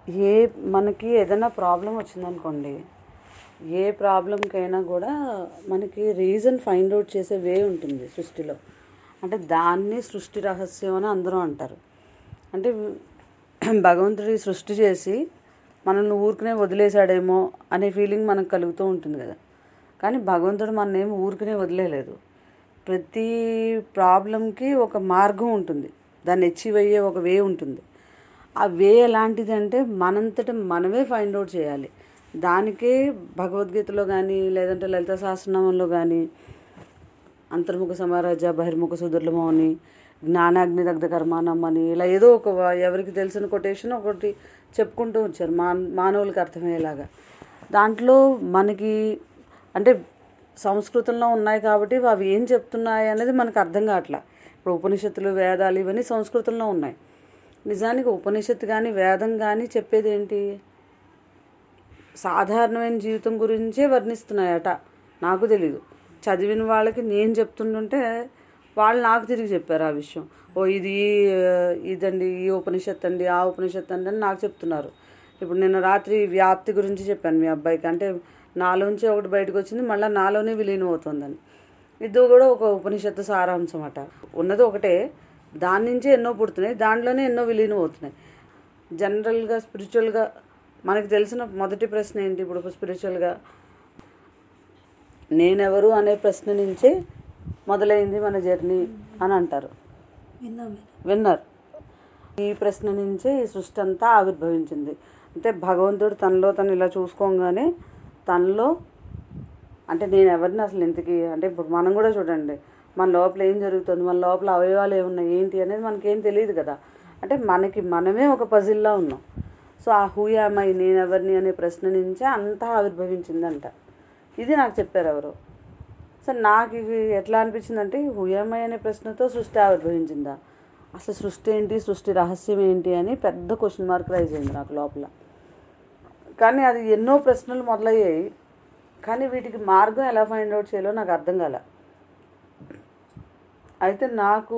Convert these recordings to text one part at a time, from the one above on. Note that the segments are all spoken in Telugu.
ఏ మనకి ఏదైనా ప్రాబ్లం వచ్చిందనుకోండి ఏ ప్రాబ్లంకైనా కూడా మనకి రీజన్ ఫైండ్ అవుట్ చేసే వే ఉంటుంది సృష్టిలో అంటే దాన్ని సృష్టి రహస్యం అని అందరూ అంటారు అంటే భగవంతుడి సృష్టి చేసి మనల్ని ఊరికనే వదిలేశాడేమో అనే ఫీలింగ్ మనకు కలుగుతూ ఉంటుంది కదా కానీ భగవంతుడు మన ఏమి ఊరికనే వదిలేయలేదు ప్రతి ప్రాబ్లంకి ఒక మార్గం ఉంటుంది దాన్ని అచీవ్ అయ్యే ఒక వే ఉంటుంది ఆ వే ఎలాంటిది అంటే మనంతట మనమే ఫైండ్ అవుట్ చేయాలి దానికే భగవద్గీతలో కానీ లేదంటే లలిత సహస్రనామంలో కానీ అంతర్ముఖ సమారాజ బహిర్ముఖ సుదుర్లభం అని జ్ఞానాగ్ని దగ్ధ కర్మానం అని ఇలా ఏదో ఒక వ- ఎవరికి తెలిసిన కొటేషన్ ఒకటి చెప్పుకుంటూ వచ్చారు మాన్ మానవులకి అర్థమయ్యేలాగా దాంట్లో మనకి అంటే సంస్కృతంలో ఉన్నాయి కాబట్టి అవి ఏం చెప్తున్నాయి అనేది మనకు అర్థం కావట్లా ఇప్పుడు ఉపనిషత్తులు వేదాలు ఇవన్నీ సంస్కృతంలో ఉన్నాయి నిజానికి ఉపనిషత్తు కానీ వేదం కానీ చెప్పేది ఏంటి సాధారణమైన జీవితం గురించే వర్ణిస్తున్నాయట నాకు తెలీదు చదివిన వాళ్ళకి నేను చెప్తుంటుంటే వాళ్ళు నాకు తిరిగి చెప్పారు ఆ విషయం ఓ ఇది ఆ, ఇదండి ఈ ఉపనిషత్తు అండి ఆ ఉపనిషత్తు అండి అని నాకు చెప్తున్నారు ఇప్పుడు నిన్న రాత్రి వ్యాప్తి గురించి చెప్పాను మీ అబ్బాయికి అంటే నాలోంచి ఒకటి బయటకు వచ్చింది మళ్ళీ నాలోనే విలీనం అవుతుందని ఇది కూడా ఒక ఉపనిషత్తు సారాంశం అట ఉన్నది ఒకటే దాని నుంచి ఎన్నో పుడుతున్నాయి దాంట్లోనే ఎన్నో విలీనం అవుతున్నాయి జనరల్గా స్పిరిచువల్గా మనకు తెలిసిన మొదటి ప్రశ్న ఏంటి ఇప్పుడు స్పిరిచువల్గా నేనెవరు అనే ప్రశ్న నుంచే మొదలైంది మన జర్నీ అని అంటారు విన్నాం విన్నారు ఈ ప్రశ్న నుంచే ఈ సృష్టి అంతా ఆవిర్భవించింది అంటే భగవంతుడు తనలో తను ఇలా చూసుకోగానే తనలో అంటే నేను ఎవరిని అసలు ఇంతకీ అంటే ఇప్పుడు మనం కూడా చూడండి మన లోపల ఏం జరుగుతుంది మన లోపల అవయవాలు ఏమున్నాయి ఏంటి అనేది మనకేం తెలియదు కదా అంటే మనకి మనమే ఒక పజిల్లా ఉన్నాం సో ఆ హూయామై నేను ఎవరిని అనే ప్రశ్న నుంచే అంతా ఆవిర్భవించిందంట ఇది నాకు చెప్పారు ఎవరు సార్ నాకు ఇది ఎట్లా అనిపించిందంటే హుయమై అనే ప్రశ్నతో సృష్టి ఆవిర్భవించిందా అసలు సృష్టి ఏంటి సృష్టి రహస్యం ఏంటి అని పెద్ద క్వశ్చన్ మార్క్ రైజ్ అయింది నాకు లోపల కానీ అది ఎన్నో ప్రశ్నలు మొదలయ్యాయి కానీ వీటికి మార్గం ఎలా ఫైండ్ అవుట్ చేయాలో నాకు అర్థం కాల అయితే నాకు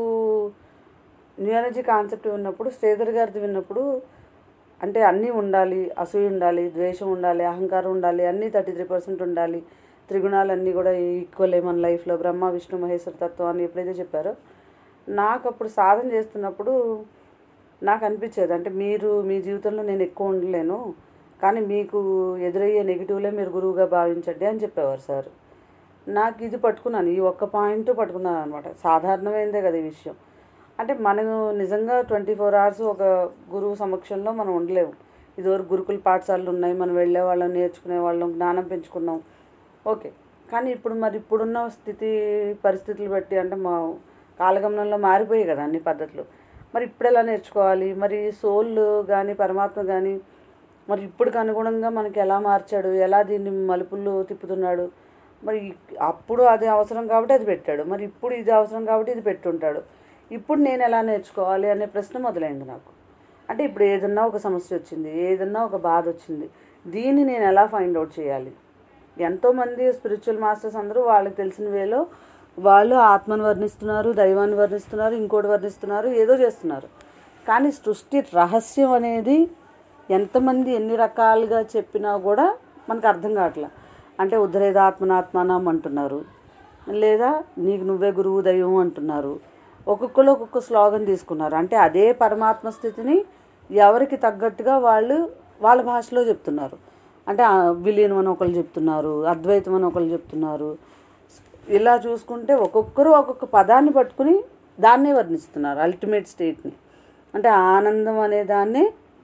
న్యూ ఎనర్జీ కాన్సెప్ట్ విన్నప్పుడు శ్రీధర్ గారిది విన్నప్పుడు అంటే అన్నీ ఉండాలి అసూయ ఉండాలి ద్వేషం ఉండాలి అహంకారం ఉండాలి అన్నీ థర్టీ త్రీ పర్సెంట్ ఉండాలి త్రిగుణాలు అన్నీ కూడా ఈక్వలే మన లైఫ్లో బ్రహ్మ విష్ణు మహేశ్వర తత్వం అని ఎప్పుడైతే చెప్పారో నాకు అప్పుడు సాధన చేస్తున్నప్పుడు నాకు అనిపించేది అంటే మీరు మీ జీవితంలో నేను ఎక్కువ ఉండలేను కానీ మీకు ఎదురయ్యే నెగిటివ్లే మీరు గురువుగా భావించండి అని చెప్పేవారు సార్ నాకు ఇది పట్టుకున్నాను ఈ ఒక్క పాయింట్ పట్టుకున్నాను అనమాట సాధారణమైనదే కదా ఈ విషయం అంటే మనం నిజంగా ట్వంటీ ఫోర్ అవర్స్ ఒక గురువు సమక్షంలో మనం ఉండలేము ఇదివరకు గురుకుల పాఠశాలలు ఉన్నాయి మనం వెళ్ళే వాళ్ళం నేర్చుకునే వాళ్ళం జ్ఞానం పెంచుకున్నాం ఓకే కానీ ఇప్పుడు మరి ఇప్పుడున్న స్థితి పరిస్థితులు బట్టి అంటే మా కాలగమనంలో మారిపోయాయి కదా అన్ని పద్ధతులు మరి ఇప్పుడు ఎలా నేర్చుకోవాలి మరి సోల్ కానీ పరమాత్మ కానీ మరి ఇప్పటికి అనుగుణంగా మనకి ఎలా మార్చాడు ఎలా దీన్ని మలుపులు తిప్పుతున్నాడు మరి అప్పుడు అది అవసరం కాబట్టి అది పెట్టాడు మరి ఇప్పుడు ఇది అవసరం కాబట్టి ఇది పెట్టుంటాడు ఇప్పుడు నేను ఎలా నేర్చుకోవాలి అనే ప్రశ్న మొదలైంది నాకు అంటే ఇప్పుడు ఏదన్నా ఒక సమస్య వచ్చింది ఏదన్నా ఒక బాధ వచ్చింది దీన్ని నేను ఎలా ఫైండ్ అవుట్ చేయాలి ఎంతోమంది స్పిరిచువల్ మాస్టర్స్ అందరూ వాళ్ళకి తెలిసిన వేలో వాళ్ళు ఆత్మను వర్ణిస్తున్నారు దైవాన్ని వర్ణిస్తున్నారు ఇంకోటి వర్ణిస్తున్నారు ఏదో చేస్తున్నారు కానీ సృష్టి రహస్యం అనేది ఎంతమంది ఎన్ని రకాలుగా చెప్పినా కూడా మనకు అర్థం కావట్లే అంటే ఉద్ధరేద ఆత్మనాత్మానం అంటున్నారు లేదా నీకు నువ్వే గురువు దైవం అంటున్నారు ఒక్కొక్కరు ఒక్కొక్క స్లోగన్ తీసుకున్నారు అంటే అదే పరమాత్మ స్థితిని ఎవరికి తగ్గట్టుగా వాళ్ళు వాళ్ళ భాషలో చెప్తున్నారు అంటే ఆ విలీనం అని ఒకళ్ళు చెప్తున్నారు అద్వైతం అని ఒకళ్ళు చెప్తున్నారు ఇలా చూసుకుంటే ఒక్కొక్కరు ఒక్కొక్క పదాన్ని పట్టుకుని దాన్నే వర్ణిస్తున్నారు అల్టిమేట్ స్టేట్ని అంటే ఆనందం అనే దాన్ని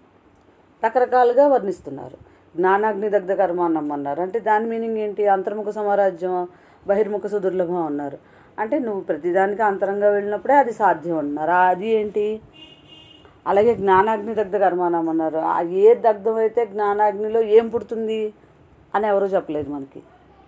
రకరకాలుగా వర్ణిస్తున్నారు జ్ఞానాగ్ని దగ్ధ కర్మాన్నం అన్నారు అంటే దాని మీనింగ్ ఏంటి అంతర్ముఖ సమారాజ్యం బహిర్ముఖ సుదుర్లభం అన్నారు అంటే నువ్వు ప్రతిదానికి అంతరంగా వెళ్ళినప్పుడే అది సాధ్యం అన్నారు ఆ అది ఏంటి అలాగే జ్ఞానాగ్ని దగ్ధ కర్మానం అన్నారు ఆ ఏ దగ్ధం అయితే జ్ఞానాగ్నిలో ఏం పుడుతుంది అని ఎవరూ చెప్పలేదు మనకి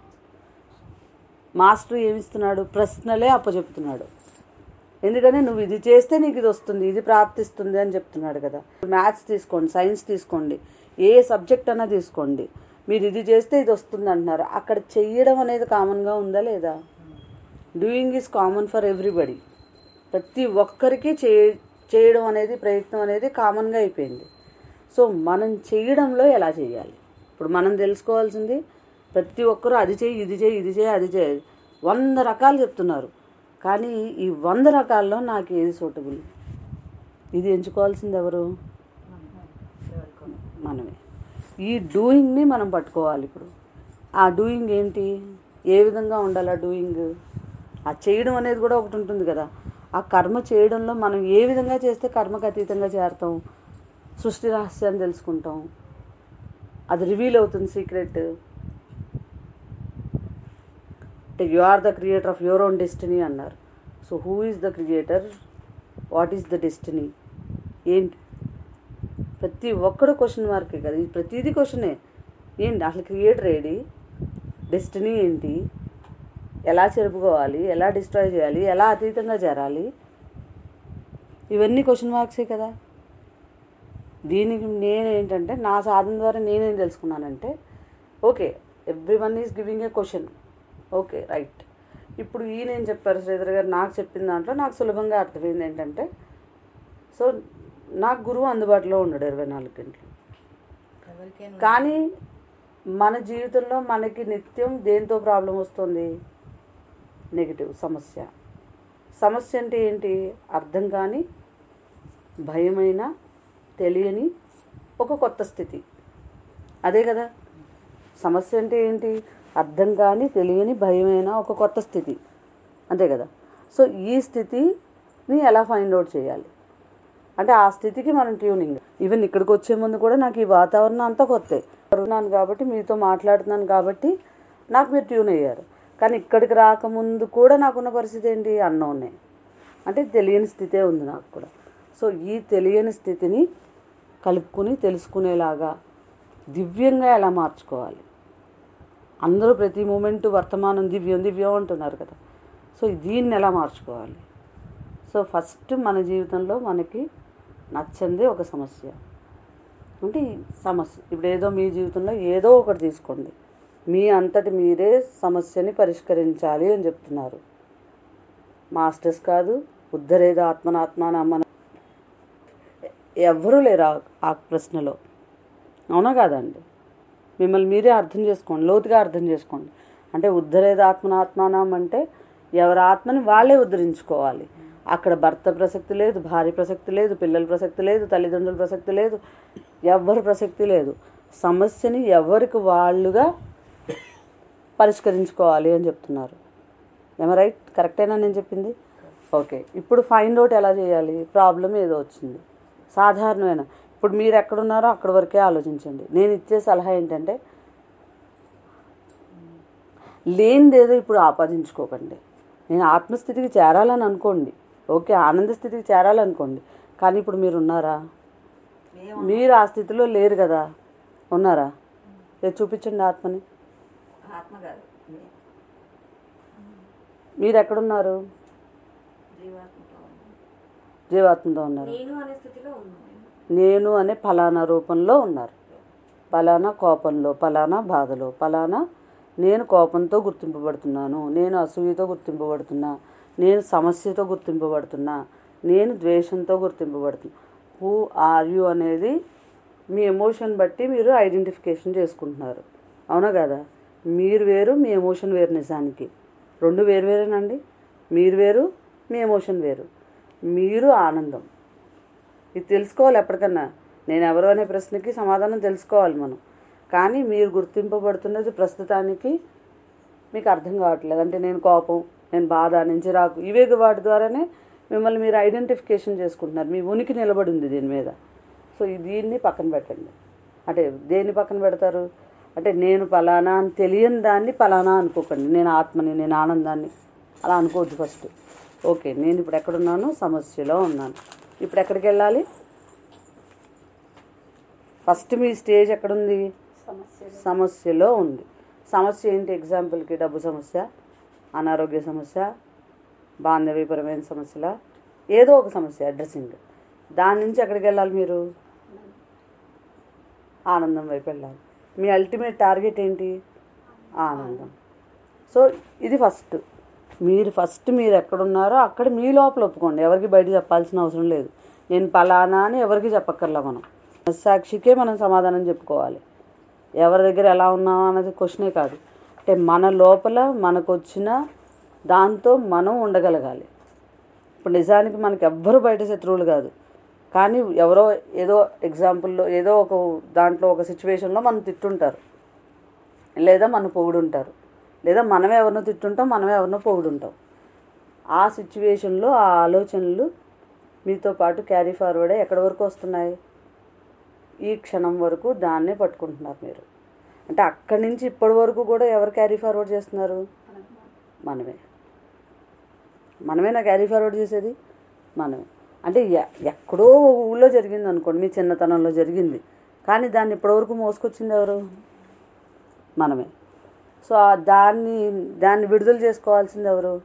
మాస్టర్ ఏమిస్తున్నాడు ప్రశ్నలే అప్పచెప్తున్నాడు ఎందుకని నువ్వు ఇది చేస్తే నీకు ఇది వస్తుంది ఇది ప్రాప్తిస్తుంది అని చెప్తున్నాడు కదా మ్యాథ్స్ తీసుకోండి సైన్స్ తీసుకోండి ఏ సబ్జెక్ట్ అన్నా తీసుకోండి మీరు ఇది చేస్తే ఇది వస్తుంది అంటున్నారు అక్కడ చెయ్యడం అనేది కామన్గా ఉందా లేదా doing is common for everybody ప్రతి ఒక్కరికి చే చేయడం అనేది ప్రయత్నం అనేది కామన్గా అయిపోయింది సో మనం చేయడంలో ఎలా చేయాలి ఇప్పుడు మనం తెలుసుకోవాల్సింది ప్రతి ఒక్కరూ అది చేయి ఇది చేయి ఇది చేయి అది చేయి వంద రకాలు చెప్తున్నారు కానీ ఈ వంద రకాల్లో నాకు ఏది సూటబుల్ ఇది ఎంచుకోవాల్సింది ఎవరు మనమే ఈ డూయింగ్ని మనం పట్టుకోవాలి ఇప్పుడు ఆ డూయింగ్ ఏంటి ఏ విధంగా ఉండాలి ఆ డూయింగ్ ఆ చేయడం అనేది కూడా ఒకటి ఉంటుంది కదా ఆ కర్మ చేయడంలో మనం ఏ విధంగా చేస్తే కర్మకు అతీతంగా చేరతాం సృష్టి రహస్యాన్ని తెలుసుకుంటాం అది రివీల్ అవుతుంది సీక్రెట్ అంటే you are the creator of your own destiny అన్నారు so who is the creator what is the destiny ఏంటి ప్రతి ఒక్కడు క్వశ్చన్ మార్కే కదా ఇది ప్రతిదీ క్వశ్చనే ఏంటి అసలు క్రియేటర్ ఏడి డెస్టినీ ఏంటి ఎలా చెరుపుకోవాలి ఎలా డిస్ట్రాయ్ చేయాలి ఎలా అతీతంగా చేరాలి ఇవన్నీ క్వశ్చన్ మార్క్సే కదా దీనికి నేనేంటంటే నా సాధన ద్వారా నేనేం తెలుసుకున్నానంటే okay everyone is giving a question okay right ఇప్పుడు ఈయన ఏం చెప్పారు శ్రీధర్ గారు నాకు చెప్పిన దాంట్లో నాకు సులభంగా అర్థమైంది ఏంటంటే సో నాకు గురువు అందుబాటులో ఉన్నాడు ఇరవై నాలుగు గంటలు ఎవరికైనా కానీ మన జీవితంలో మనకి నిత్యం దేంతో ప్రాబ్లం వస్తుంది నెగిటివ్ సమస్య సమస్య అంటే ఏంటి అర్థం కాని భయమైన తెలియని ఒక కొత్త స్థితి అదే కదా సమస్య అంటే ఏంటి అర్థం కాని తెలియని భయమైన ఒక కొత్త స్థితి అంతే కదా సో ఈ స్థితిని ఎలా ఫైండ్ అవుట్ చేయాలి అంటే ఆ స్థితికి మనం ట్యూనింగ్ ఈవెన్ ఇక్కడికి వచ్చే ముందు కూడా నాకు ఈ వాతావరణం అంతా కొత్త ఉన్నాను కాబట్టి మీతో మాట్లాడుతున్నాను కాబట్టి నాకు మీరు ట్యూన్ అయ్యారు కానీ ఇక్కడికి రాకముందు కూడా నాకున్న పరిస్థితి ఏంటి అన్నోనే అంటే తెలియని స్థితే ఉంది నాకు కూడా సో ఈ తెలియని స్థితిని కలుపుకుని తెలుసుకునేలాగా దివ్యంగా ఎలా మార్చుకోవాలి అందరూ ప్రతి మూమెంట్ వర్తమానం దివ్యం దివ్యం అంటున్నారు కదా సో దీన్ని ఎలా మార్చుకోవాలి సో ఫస్ట్ మన జీవితంలో మనకి నచ్చంది ఒక సమస్య అంటే ఈ సమస్య ఇప్పుడు ఏదో మీ జీవితంలో ఏదో ఒకటి తీసుకోండి మీ అంతటి మీరే సమస్యని పరిష్కరించాలి అని చెప్తున్నారు మాస్టర్స్ కాదు ఉద్ధరేద ఆత్మనాత్మాన అమ్మన ఎవ్వరూ లేరు ఆ- ఆ ప్రశ్నలో అవునా కాదండి మిమ్మల్ని మీరే అర్థం చేసుకోండి లోతుగా అర్థం చేసుకోండి అంటే ఉద్ధరేద ఆత్మనాత్మానం అంటే ఎవరి ఆత్మని వాళ్ళే ఉద్ధరించుకోవాలి అక్కడ భర్త ప్రసక్తి లేదు భార్య ప్రసక్తి లేదు పిల్లల ప్రసక్తి లేదు తల్లిదండ్రుల ప్రసక్తి లేదు ఎవ్వరి ప్రసక్తి లేదు సమస్యని ఎవరికి వాళ్ళుగా పరిష్కరించుకోవాలి అని చెప్తున్నారు ఏమ రైట్ కరెక్టేనా నేను చెప్పింది ఓకే ఇప్పుడు ఫైండ్ అవుట్ ఎలా చేయాలి ప్రాబ్లం ఏదో వచ్చింది సాధారణమైన ఇప్పుడు మీరు ఎక్కడున్నారో అక్కడ వరకే ఆలోచించండి నేను ఇచ్చే సలహా ఏంటంటే లేనిదేదో ఇప్పుడు ఆపాదించుకోకండి నేను ఆత్మస్థితికి చేరాలని అనుకోండి ఓకే ఆనంద స్థితికి చేరాలనుకోండి కానీ ఇప్పుడు మీరు ఉన్నారా మేము మీరు ఆ స్థితిలో లేరు కదా ఉన్నారా లేదు చూపించండి ఆత్మని ఆత్మ కాదు మే- మీరు ఎక్కడున్నారు జీవాత్మతో ఉన్నాం. జీవాత్మతో ఉన్నారు నేను అనే స్థితిలో ఉన్నాం మేము. నేను అనే ఫలానా రూపంలో ఉన్నారు ఫలానా కోపంలో ఫలానా బాధలో ఫలానా నేను కోపంతో గుర్తింపబడుతున్నాను నేను అసూయతో గుర్తింపబడుతున్నా నేను సమస్యతో గుర్తింపబడుతున్నా నేను ద్వేషంతో గుర్తింపబడుతున్నా హూ ఆర్ యు అనేది మీ ఎమోషన్ బట్టి మీరు ఐడెంటిఫికేషన్ చేసుకుంటున్నారు అవునా కదా మీరు వేరు మీ ఎమోషన్ వేరు నిజానికి రెండు వేరు వేరేనండి మీరు వేరు మీ ఎమోషన్ వేరు మీరు ఆనందం ఇది తెలుసుకోవాలి ఎప్పటికన్నా నేను ఎవరు అనే ప్రశ్నకి సమాధానం తెలుసుకోవాలి మనం కానీ మీరు గుర్తింపబడుతున్నది ప్రస్తుతానికి మీకు అర్థం కావట్లేదు అంటే నేను కోపం నేను బాధ నేను చిరాకు ఇవే వాటి ద్వారానే మిమ్మల్ని మీరు ఐడెంటిఫికేషన్ చేసుకుంటున్నారు మీ ఉనికి నిలబడి ఉంది దీని మీద సో ఈ దీన్ని పక్కన పెట్టండి అంటే దేన్ని పక్కన పెడతారు అంటే నేను పలానా అని తెలియని దాన్ని పలానా అనుకోకండి నేను ఆత్మని నేను ఆనందాన్ని అలా అనుకోవద్దు ఫస్ట్ ఓకే నేను ఇప్పుడు ఎక్కడున్నాను సమస్యలో ఉన్నాను ఇప్పుడు ఎక్కడికి వెళ్ళాలి ఫస్ట్ మీ స్టేజ్ ఎక్కడుంది సమస్యలో ఉంది సమస్య ఏంటి ఎగ్జాంపుల్కి డబ్బు సమస్య అనారోగ్య సమస్య బాంధవ్యపరమైన సమస్యల ఏదో ఒక సమస్య అడ్రస్సింగ్ దాని నుంచి ఎక్కడికి వెళ్ళాలి మీరు ఆనందం వైపు వెళ్ళాలి మీ అల్టిమేట్ టార్గెట్ ఏంటి ఆనందం సో ఇది ఫస్ట్ మీరు ఫస్ట్ మీరు ఎక్కడున్నారో అక్కడ మీ లోపల ఒప్పుకోండి ఎవరికి బయట చెప్పాల్సిన అవసరం లేదు నేను పలానా అని ఎవరికి చెప్పక్కర్లా మనం సాక్షికే మనం సమాధానం చెప్పుకోవాలి ఎవరి దగ్గర ఎలా ఉన్నాం అన్నది క్వశ్చనే కాదు అంటే మన లోపల మనకు వచ్చిన దాంతో మనం ఉండగలగాలి ఇప్పుడు నిజానికి మనకి ఎవ్వరు బయట శత్రువులు కాదు కానీ ఎవరో ఏదో ఎగ్జాంపుల్లో ఏదో ఒక దాంట్లో ఒక సిచ్యువేషన్లో మనం తిట్టుంటారు లేదా మనం పొగుడుంటారు లేదా మనమే ఎవరినో తిట్టుంటాం మనమే ఎవరినో పొగుడుంటాం ఆ సిచ్యువేషన్లో ఆ ఆలోచనలు మీతో పాటు క్యారీ ఫార్వర్డ్ ఎక్కడి వరకు వస్తున్నాయి ఈ క్షణం వరకు దాన్నే పట్టుకుంటున్నారు మీరు అంటే అక్కడి నుంచి ఇప్పటి వరకు కూడా ఎవరు క్యారీ ఫార్వర్డ్ చేస్తున్నారు మనమే మనమే నా క్యారీ ఫార్వర్డ్ చేసేది మనమే అంటే ఎ- ఎక్కడో ఒక ఊళ్ళో జరిగింది అనుకోండి మీ చిన్నతనంలో జరిగింది కానీ దాన్ని ఇప్పటివరకు మోసుకొచ్చింది ఎవరు మనమే సో ఆ దాన్ని దాన్ని విడుదల చేసుకోవాల్సింది ఎవరు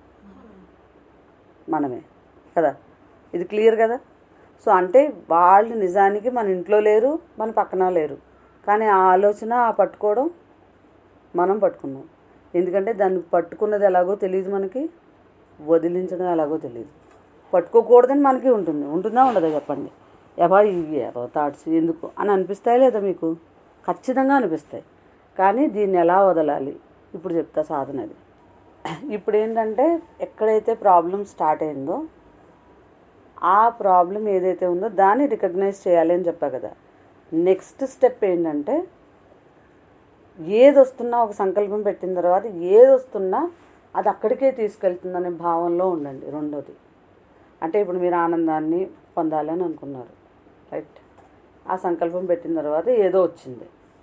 మనమే కదా ఇది క్లియర్ కదా సో అంటే వాళ్ళు నిజానికి మన ఇంట్లో లేరు మన పక్కన లేరు కానీ ఆ ఆలోచన ఆ పట్టుకోవడం మనం పట్టుకున్నాం ఎందుకంటే దాన్ని పట్టుకున్నది ఎలాగో తెలియదు మనకి వదిలించడం ఎలాగో తెలియదు పట్టుకోకూడదని మనకి ఉంటుంది ఉంటుందా ఉండదా చెప్పండి ఎవా ఇవి ఎవో థాట్స్ ఎందుకు అని అనిపిస్తాయి లేదా మీకు ఖచ్చితంగా అనిపిస్తాయి కానీ దీన్ని ఎలా వదలాలి ఇప్పుడు చెప్తా సాధన అది ఇప్పుడు ఏంటంటే ఎక్కడైతే ప్రాబ్లం స్టార్ట్ అయిందో ఆ ప్రాబ్లం ఏదైతే ఉందో దాన్ని రికగ్నైజ్ చేయాలి అని చెప్పా కదా నెక్స్ట్ స్టెప్ ఏంటంటే ఏది వస్తున్నా ఒక సంకల్పం పెట్టిన తర్వాత ఏది వస్తున్నా అది అక్కడికే తీసుకెళ్తుందనే భావంలో ఉండండి రెండోది అంటే ఇప్పుడు మీరు ఆనందాన్ని పొందాలని అనుకున్నారు రైట్ ఆ సంకల్పం పెట్టిన తర్వాత ఏదో వచ్చింది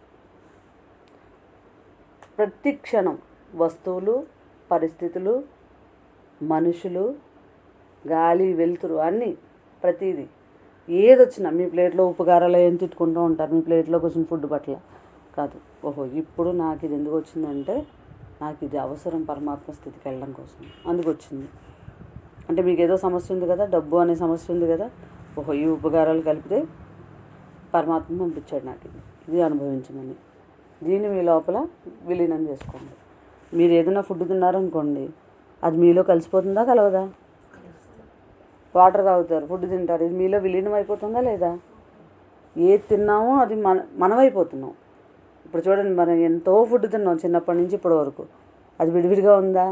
ప్రతి క్షణం వస్తువులు పరిస్థితులు మనుషులు గాలి వెలుతురు అన్నీ ప్రతిదీ ఏది వచ్చినా మీ ప్లేట్లో ఉప్పు కారాలు ఏం తిట్టుకుంటూ ఉంటారు మీ ప్లేట్లోకి వచ్చిన ఫుడ్ పట్ల కాదు ఓహో ఇప్పుడు నాకు ఇది ఎందుకు వచ్చిందంటే నాకు ఇది అవసరం పరమాత్మ స్థితికి వెళ్ళడం కోసం అందుకు వచ్చింది అంటే మీకు ఏదో సమస్య ఉంది కదా డబ్బు అనే సమస్య ఉంది కదా ఓహో ఈ ఉపకారాలు కలిపితే పరమాత్మ పంపించాడు నాకు ఇది ఇది అనుభవించమని దీన్ని మీ లోపల విలీనం చేసుకోండి మీరు ఏదైనా ఫుడ్ తిన్నారనుకోండి అది మీలో కలిసిపోతుందా కలవదా వాటర్ తాగుతారు ఫుడ్ తింటారు ఇది మీలో విలీనం అయిపోతుందా లేదా ఏది తిన్నామో అది మన మనమైపోతున్నాం ఇప్పుడు చూడండి మనం ఎంతో ఫుడ్ తిన్నాం చిన్నప్పటి నుంచి ఇప్పటి వరకు అది విడివిడిగా ఉందా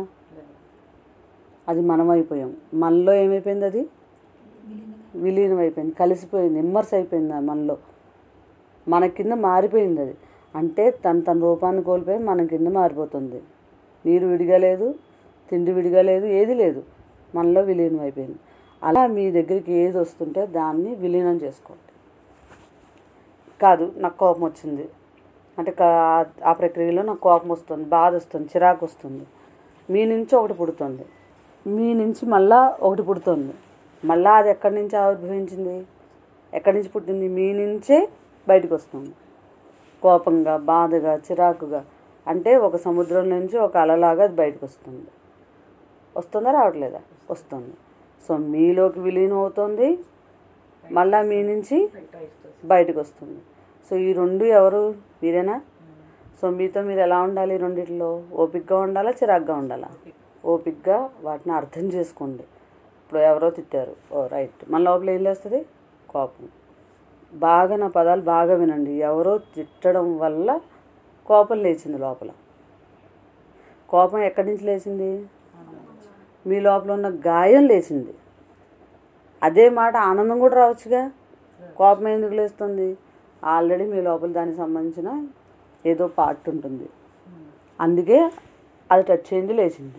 అది మనం అయిపోయాం మనలో ఏమైపోయింది అది విలీనం అయిపోయింది కలిసిపోయింది ఇమ్మర్స్ అయిపోయింది అది మనలో మన కింద మారిపోయింది అది అంటే తన తన రూపాన్ని కోల్పోయి మన కింద మారిపోతుంది నీరు విడిగా లేదు తిండి విడిగా లేదు ఏది లేదు మనలో విలీనం అయిపోయింది అలా మీ దగ్గరికి ఏది వస్తుంటే దాన్ని విలీనం చేసుకోండి కాదు నాకు కోపం వచ్చింది అంటే కా- ఆ ప్రక్రియలో నాకు కోపం వస్తుంది బాధ వస్తుంది చిరాకు వస్తుంది మీ నుంచి ఒకటి పుడుతుంది మీ నుంచి మళ్ళా ఒకటి పుడుతుంది మళ్ళా అది ఎక్కడి నుంచి ఆవిర్భవించింది ఎక్కడి నుంచి పుట్టింది మీ నుంచే బయటకు వస్తుంది కోపంగా బాధగా చిరాకుగా అంటే ఒక సముద్రం నుంచి ఒక అలలాగా అది బయటకు వస్తుంది వస్తుందా రావట్లేదా వస్తుంది సో మీలోకి విలీనం అవుతుంది మళ్ళా మీ నుంచి బయటకు వస్తుంది సో ఈ రెండు ఎవరు మీరేనా సో మీతో మీరు ఎలా ఉండాలి ఈ రెండిట్లో ఓపిక్గా ఉండాలా చిరాగ్గా ఉండాలా ఓపిక్గా వాటిని అర్థం చేసుకోండి ఇప్పుడు ఎవరో తిట్టారు ఓ రైట్ మన లోపల ఏం లేస్తుంది కోపం బాగా నా పదాలు బాగా వినండి ఎవరో తిట్టడం వల్ల కోపం లేచింది లోపల కోపం ఎక్కడి నుంచి లేచింది మీ లోపల ఉన్న గాయం లేచింది అదే మాట ఆనందం కూడా రావచ్చుగా కోపం ఎందుకు లేస్తుంది ఆల్రెడీ మీ లోపల దానికి సంబంధించిన ఏదో పార్ట్ ఉంటుంది అందుకే అది టచ్ చేయింది లేచింది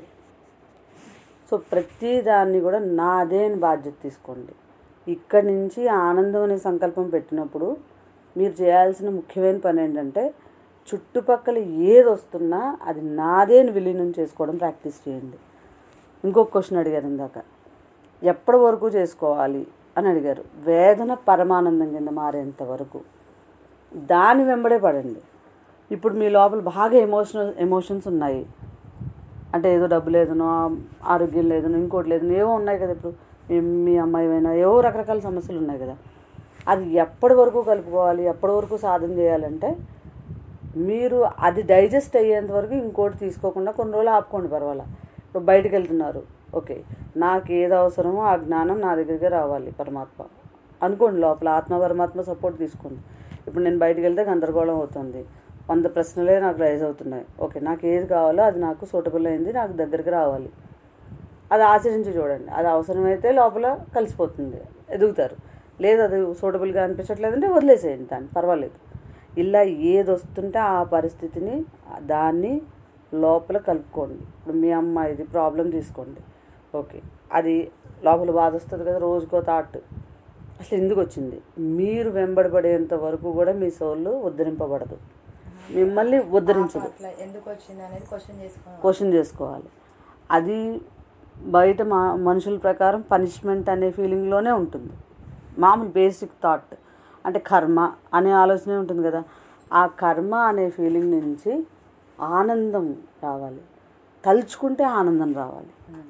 సో ప్రతి దాన్ని కూడా నాదే అని బాధ్యత తీసుకోండి ఇక్కడి నుంచి ఆనందం అనే సంకల్పం పెట్టినప్పుడు మీరు చేయాల్సిన ముఖ్యమైన పని ఏంటంటే చుట్టుపక్కల ఏది వస్తున్నా అది నాదే అని విలీనం చేసుకోవడం ప్రాక్టీస్ చేయండి ఇంకొక క్వశ్చన్ అడిగారు ఇందాక ఎప్పటి వరకు చేసుకోవాలి అని అడిగారు వేదన పరమానందం కింద మారేంత వరకు దాని వెంబడే పడండి ఇప్పుడు మీ లోపల బాగా ఎమోషనల్ ఎమోషన్స్ ఉన్నాయి అంటే ఏదో డబ్బు లేదనో ఆరోగ్యం లేదనో ఇంకోటి లేదనో ఏవో ఉన్నాయి కదా ఇప్పుడు మీ మీ అమ్మాయి అయినా ఏవో రకరకాల సమస్యలు ఉన్నాయి కదా అది ఎప్పటి వరకు కలుపుకోవాలి ఎప్పటి వరకు సాధన చేయాలంటే మీరు అది డైజెస్ట్ అయ్యేంత వరకు ఇంకోటి తీసుకోకుండా కొన్ని రోజులు ఆపుకోండి పర్వాలా ఇప్పుడు బయటికి వెళ్తున్నారు ఓకే నాకు ఏది అవసరమో ఆ జ్ఞానం నా దగ్గరికి రావాలి పరమాత్మ అనుకోండి లోపల ఆత్మ పరమాత్మ సపోర్ట్ తీసుకోండి ఇప్పుడు నేను బయటికి వెళ్తే గందరగోళం అవుతుంది వంద ప్రశ్నలే నాకు రైజ్ అవుతున్నాయి ఓకే నాకు ఏది కావాలో అది నాకు సూటబుల్ అయింది నాకు దగ్గరికి రావాలి అది ఆచరించి చూడండి అది అవసరమైతే లోపల కలిసిపోతుంది ఎదుగుతారు లేదు అది సూటబుల్గా అనిపించట్లేదంటే వదిలేసేయండి దాన్ని పర్వాలేదు ఇలా ఏది వస్తుంటే ఆ పరిస్థితిని దాన్ని లోపల కలుపుకోండి ఇప్పుడు మీ అమ్మాయిది ప్రాబ్లం తీసుకోండి ఓకే అది లోపల బాధ వస్తుంది కదా రోజుకో థాట్ అసలు ఎందుకు వచ్చింది మీరు వెంబడబడేంత వరకు కూడా మీ సోళ్ళు ఉద్ధరింపబడదు మిమ్మల్ని ఉద్ధరించదు అట్లా ఎందుకు వచ్చింది అనేది క్వశ్చన్ చేసుకోవాలి క్వశ్చన్ చేసుకోవాలి అది బయట మా మనుషుల ప్రకారం పనిష్మెంట్ అనే ఫీలింగ్లోనే ఉంటుంది మామూలు బేసిక్ థాట్ అంటే కర్మ అనే ఆలోచనే ఉంటుంది కదా ఆ కర్మ అనే ఫీలింగ్ నుంచి ఆనందం రావాలి తలుచుకుంటే ఆనందం రావాలి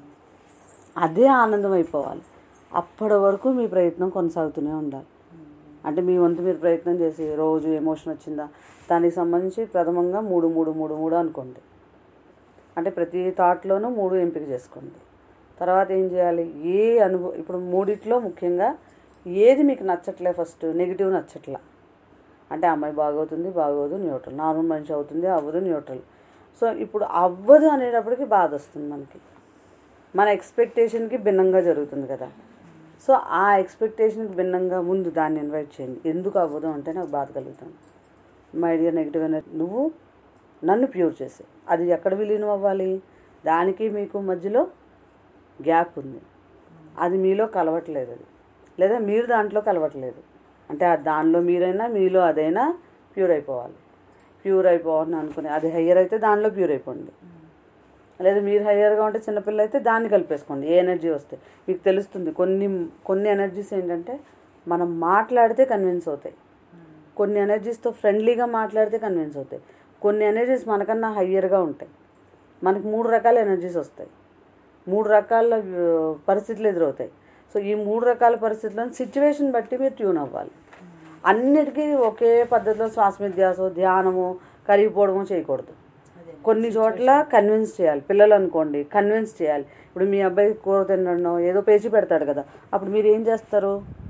అదే ఆనందం అయిపోవాలి అప్పటి వరకు మీ ప్రయత్నం కొనసాగుతూనే ఉండాలి అంటే మీ వంతు మీరు ప్రయత్నం చేసి రోజు ఎమోషన్ వచ్చిందా దానికి సంబంధించి ప్రథమంగా మూడు మూడు మూడు మూడు అనుకోండి అంటే ప్రతి థాట్లోనూ మూడు ఎంపిక చేసుకోండి తర్వాత ఏం చేయాలి ఏ అనుభవం ఇప్పుడు మూడిట్లో ముఖ్యంగా ఏది మీకు నచ్చట్లే ఫస్ట్ నెగిటివ్ నచ్చట్లా అంటే అమ్మాయి బాగవుతుంది బాగోదు న్యూట్రల్ నార్మల్ మనిషి అవుతుంది అవ్వదు న్యూట్రల్ సో ఇప్పుడు అవ్వదు అనేటప్పటికి బాధ వస్తుంది మనకి మన ఎక్స్పెక్టేషన్కి భిన్నంగా జరుగుతుంది కదా సో ఆ ఎక్స్పెక్టేషన్కి భిన్నంగా ముందు దాన్ని ఇన్వైట్ చేయండి ఎందుకు అవ్వదు అంటే నాకు బాధ కలుగుతుంది మై డియర్ నెగిటివ్ ఎనర్జీ నువ్వు నన్ను ప్యూర్ చేసే అది ఎక్కడ విలీనం అవ్వాలి దానికి మీకు మధ్యలో గ్యాప్ ఉంది అది మీలో కలవట్లేదు అది లేదా మీరు దాంట్లో కలవట్లేదు అంటే ఆ దానిలో మీరైనా మీలో అదైనా ప్యూర్ అయిపోవాలి ప్యూర్ అయిపోవాలని అనుకునే అది హయ్యర్ అయితే దానిలో ప్యూర్ అయిపోండి లేదా మీరు హయ్యర్గా ఉంటే చిన్నపిల్ల అయితే దాన్ని కలిపేసుకోండి ఏ ఎనర్జీ వస్తే మీకు తెలుస్తుంది కొన్ని కొన్ని ఎనర్జీస్ ఏంటంటే మనం మాట్లాడితే కన్విన్స్ అవుతాయి కొన్ని ఎనర్జీస్తో ఫ్రెండ్లీగా మాట్లాడితే కన్విన్స్ అవుతాయి కొన్ని ఎనర్జీస్ మనకన్నా హయ్యర్గా ఉంటాయి మనకి మూడు రకాల ఎనర్జీస్ వస్తాయి మూడు రకాల ఆ, పరిస్థితులు ఎదురవుతాయి సో ఈ మూడు రకాల పరిస్థితులను సిచ్యువేషన్ బట్టి మీరు ట్యూన్ అవ్వాలి అన్నిటికీ ఒకే పద్ధతిలో శ్వాస మీద ధ్యాసో ధ్యానము కరిగిపోవడమో చేయకూడదు కొన్ని చోట్ల కన్విన్స్ చేయాలి పిల్లలు అనుకోండి కన్విన్స్ చేయాలి ఇప్పుడు మీ అబ్బాయి కూర తినడం ఏదో పేచి పెడతాడు కదా అప్పుడు మీరు ఏం చేస్తారు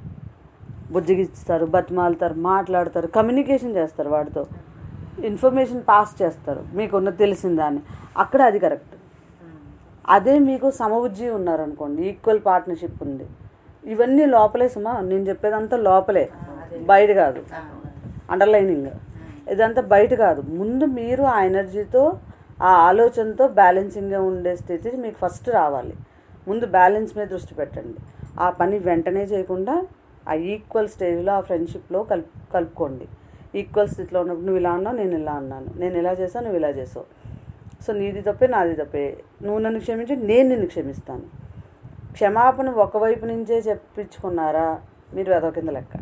బుజ్జగిస్తారు బతిమాలుతారు మాట్లాడతారు కమ్యూనికేషన్ చేస్తారు వాడితో ఇన్ఫర్మేషన్ పాస్ చేస్తారు మీకున్న తెలిసిన దాన్ని అక్కడ అది కరెక్ట్ అదే మీకు సమబుజ్జి ఉన్నారనుకోండి ఈక్వల్ పార్ట్నర్షిప్ ఉంది ఇవన్నీ లోపలే సుమా నేను చెప్పేదంతా లోపలే బయట కాదు అండర్లైనింగ్ ఇదంతా బయట కాదు ముందు మీరు ఆ ఎనర్జీతో ఆ ఆలోచనతో బ్యాలెన్సింగ్గా ఉండే స్థితి మీకు ఫస్ట్ రావాలి ముందు బ్యాలెన్స్ మీద దృష్టి పెట్టండి ఆ పని వెంటనే చేయకుండా ఆ ఈక్వల్ స్టేజ్లో ఆ ఫ్రెండ్షిప్లో కలుపు కలుపుకోండి ఈక్వల్ స్థితిలో ఉన్నప్పుడు నువ్వు ఇలా అన్నావు నేను ఇలా అన్నాను నేను ఇలా చేసావు నువ్వు ఇలా చేసావు సో నీది తప్పే నాది తప్పే నువ్వు నన్ను క్షమించి నేను నిన్ను క్షమిస్తాను క్షమాపణ ఒకవైపు నుంచే చెప్పించుకున్నారా మీరు వెదవ కింద లెక్క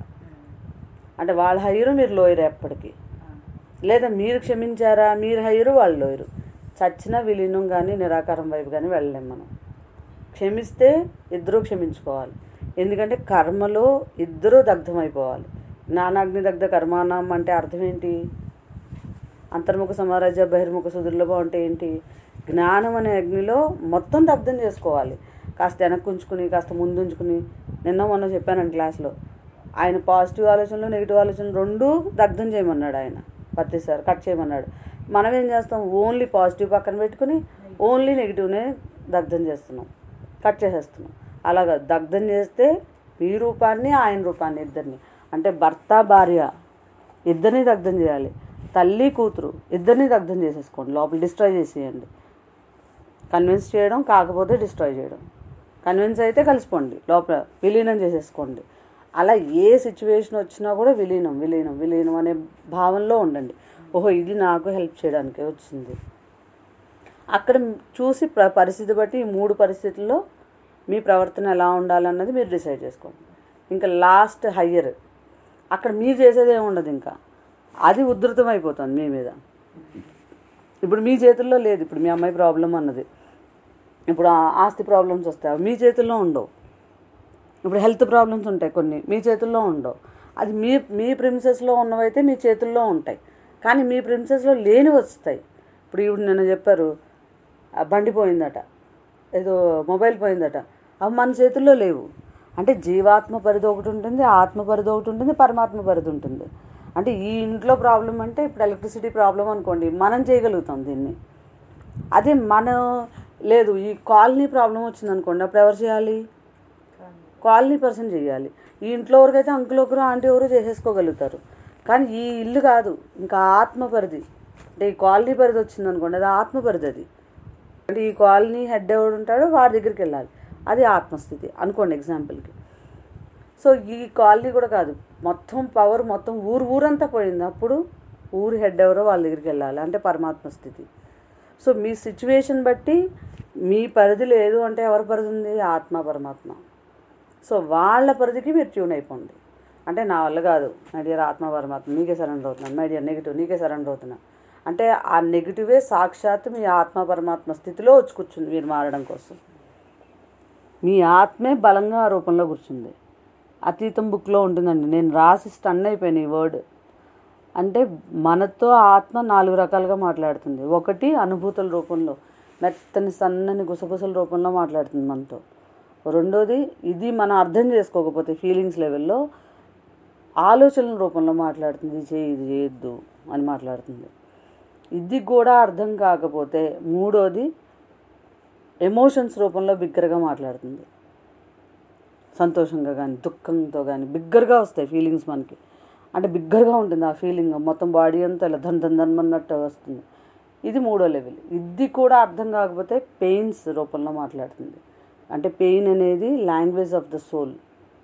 అంటే వాళ్ళ హైరు మీరు లోయరు ఎప్పటికీ లేదా మీరు క్షమించారా మీరు హైరు వాళ్ళు లోయరు చచ్చిన విలీనం కానీ నిరాకారం వైపు కానీ వెళ్ళలేం మనం క్షమిస్తే ఇద్దరూ క్షమించుకోవాలి ఎందుకంటే కర్మలో ఇద్దరూ దగ్ధమైపోవాలి జ్ఞానాగ్ని దగ్ధ కర్మానం అంటే అర్థం ఏంటి అంతర్ముఖ సమారాజ్య బహిర్ముఖ సుదుర్లభ అంటే ఏంటి జ్ఞానం అనే అగ్నిలో మొత్తం దగ్ధం చేసుకోవాలి కాస్త వెనక్కి ఉంచుకుని కాస్త ముందు ఉంచుకుని నిన్న మొన్న చెప్పానండి క్లాస్లో ఆయన పాజిటివ్ ఆలోచనలు నెగిటివ్ ఆలోచనలు రెండు దగ్ధం చేయమన్నాడు ఆయన పత్తి సార్ కట్ చేయమన్నాడు మనం ఏం చేస్తాం ఓన్లీ పాజిటివ్ పక్కన పెట్టుకుని ఓన్లీ నెగిటివ్నే దగ్ధం చేస్తున్నాం కట్ చేసేస్తున్నాం అలాగా దగ్ధం చేస్తే మీ రూపాన్ని ఆయన రూపాన్ని ఇద్దరిని అంటే భర్త భార్య ఇద్దరిని దగ్ధం చేయాలి తల్లి కూతురు ఇద్దరిని దగ్ధం చేసేసుకోండి లోపల డిస్ట్రాయ్ చేసేయండి కన్విన్స్ చేయడం కాకపోతే డిస్ట్రాయ్ చేయడం కన్విన్స్ అయితే కలిసిపోండి లోపల విలీనం చేసేసుకోండి అలా ఏ సిచ్యువేషన్ వచ్చినా కూడా విలీనం విలీనం విలీనం అనే భావనలో ఉండండి ఓహో ఇది నాకు హెల్ప్ చేయడానికే వచ్చింది అక్కడ చూసి ప్ర పరిస్థితి బట్టి ఈ మూడు పరిస్థితుల్లో మీ ప్రవర్తన ఎలా ఉండాలన్నది మీరు డిసైడ్ చేసుకోండి ఇంకా లాస్ట్ హయ్యర్ అక్కడ మీరు చేసేది ఏమి ఉండదు ఇంకా అది ఉధృతం అయిపోతుంది మీ మీద ఇప్పుడు మీ చేతుల్లో లేదు ఇప్పుడు మీ అమ్మాయి ప్రాబ్లం అన్నది ఇప్పుడు ఆ ఆస్తి ప్రాబ్లమ్స్ వస్తాయి అవి మీ చేతుల్లో ఉండవు ఇప్పుడు హెల్త్ ప్రాబ్లమ్స్ ఉంటాయి కొన్ని మీ చేతుల్లో ఉండవు అది మీ మీ ప్రిన్సెస్లో ఉన్నవైతే మీ చేతుల్లో ఉంటాయి కానీ మీ ప్రిన్సెస్లో లేని వస్తాయి ఇప్పుడు ఇప్పుడు నిన్న చెప్పారు ఆ బండి పోయిందట ఏదో మొబైల్ పోయిందట అవి మన చేతుల్లో లేవు అంటే జీవాత్మ పరిధి ఒకటి ఉంటుంది ఆత్మ పరిధి ఒకటి ఉంటుంది పరమాత్మ పరిధి ఉంటుంది అంటే ఈ ఇంట్లో ప్రాబ్లం అంటే ఇప్పుడు ఎలక్ట్రిసిటీ ప్రాబ్లం అనుకోండి మనం చేయగలుగుతాం దీన్ని అదే మనం లేదు ఈ కాలనీ ప్రాబ్లం వచ్చింది అనుకోండి అప్పుడు ఎవరు చేయాలి కాలనీ పర్సన్ చేయాలి ఈ ఇంట్లో వరకైతే అంకుల్ ఒకరు ఆంటీ ఎవరు చేసేసుకోగలుగుతారు కానీ ఈ ఇల్లు కాదు ఇంకా ఆత్మ పరిధి అంటే ఈ కాలనీ పరిధి వచ్చింది అనుకోండి అది ఆత్మ పరిధి అది అంటే ఈ కాలనీ హెడ్ ఎవడు ఉంటాడో వాడి దగ్గరికి వెళ్ళాలి అది ఆత్మస్థితి అనుకోండి ఎగ్జాంపుల్కి సో ఈ కాలనీ కూడా కాదు మొత్తం పవర్ మొత్తం ఊరు ఊరంతా పోయింది అప్పుడు ఊరు హెడ్ ఎవరో వాళ్ళ దగ్గరికి వెళ్ళాలి అంటే పరమాత్మ స్థితి సో మీ సిచ్యువేషన్ బట్టి మీ పరిధి లేదు అంటే ఎవరి పరిధి ఉంది ఆత్మ పరమాత్మ సో వాళ్ళ పరిధికి మీరు ట్యూన్ అయిపోండి అంటే నా వల్ల కాదు మై డియర్ ఆత్మ పరమాత్మ నీకే సరెండర్ అవుతున్నాను మై డియర్ నెగిటివ్ నీకే సరెండర్ అవుతున్నా అంటే ఆ నెగిటివే సాక్షాత్ మీ ఆత్మ పరమాత్మ స్థితిలో వచ్చి కూర్చుంది మీరు మారడం కోసం మీ ఆత్మే బలంగా ఆ రూపంలో కూర్చుంది అతీతం బుక్లో ఉంటుందండి నేను రాసి స్టన్ అయిపోయాను ఈ వర్డ్ అంటే మనతో ఆత్మ నాలుగు రకాలుగా మాట్లాడుతుంది ఒకటి అనుభూతుల రూపంలో మెత్తని సన్నని గుసగుసల రూపంలో మాట్లాడుతుంది మనతో రెండోది ఇది మనం అర్థం చేసుకోకపోతే ఫీలింగ్స్ లెవెల్లో ఆలోచనల రూపంలో మాట్లాడుతుంది ఇది చేయి ఇది చేయొద్దు అని మాట్లాడుతుంది ఇది కూడా అర్థం కాకపోతే మూడోది ఎమోషన్స్ రూపంలో బిగ్గరగా మాట్లాడుతుంది సంతోషంగా కానీ దుఃఖంతో కానీ బిగ్గరగా వస్తాయి ఫీలింగ్స్ మనకి అంటే బిగ్గరగా ఉంటుంది ఆ ఫీలింగ్ మొత్తం బాడీ అంతా ఇలా ధన్ ధన్ ధన్ అన్నట్టు వస్తుంది ఇది మూడో లెవెల్ ఇది కూడా అర్థం కాకపోతే పెయిన్స్ రూపంలో మాట్లాడుతుంది అంటే పెయిన్ అనేది లాంగ్వేజ్ ఆఫ్ ద సోల్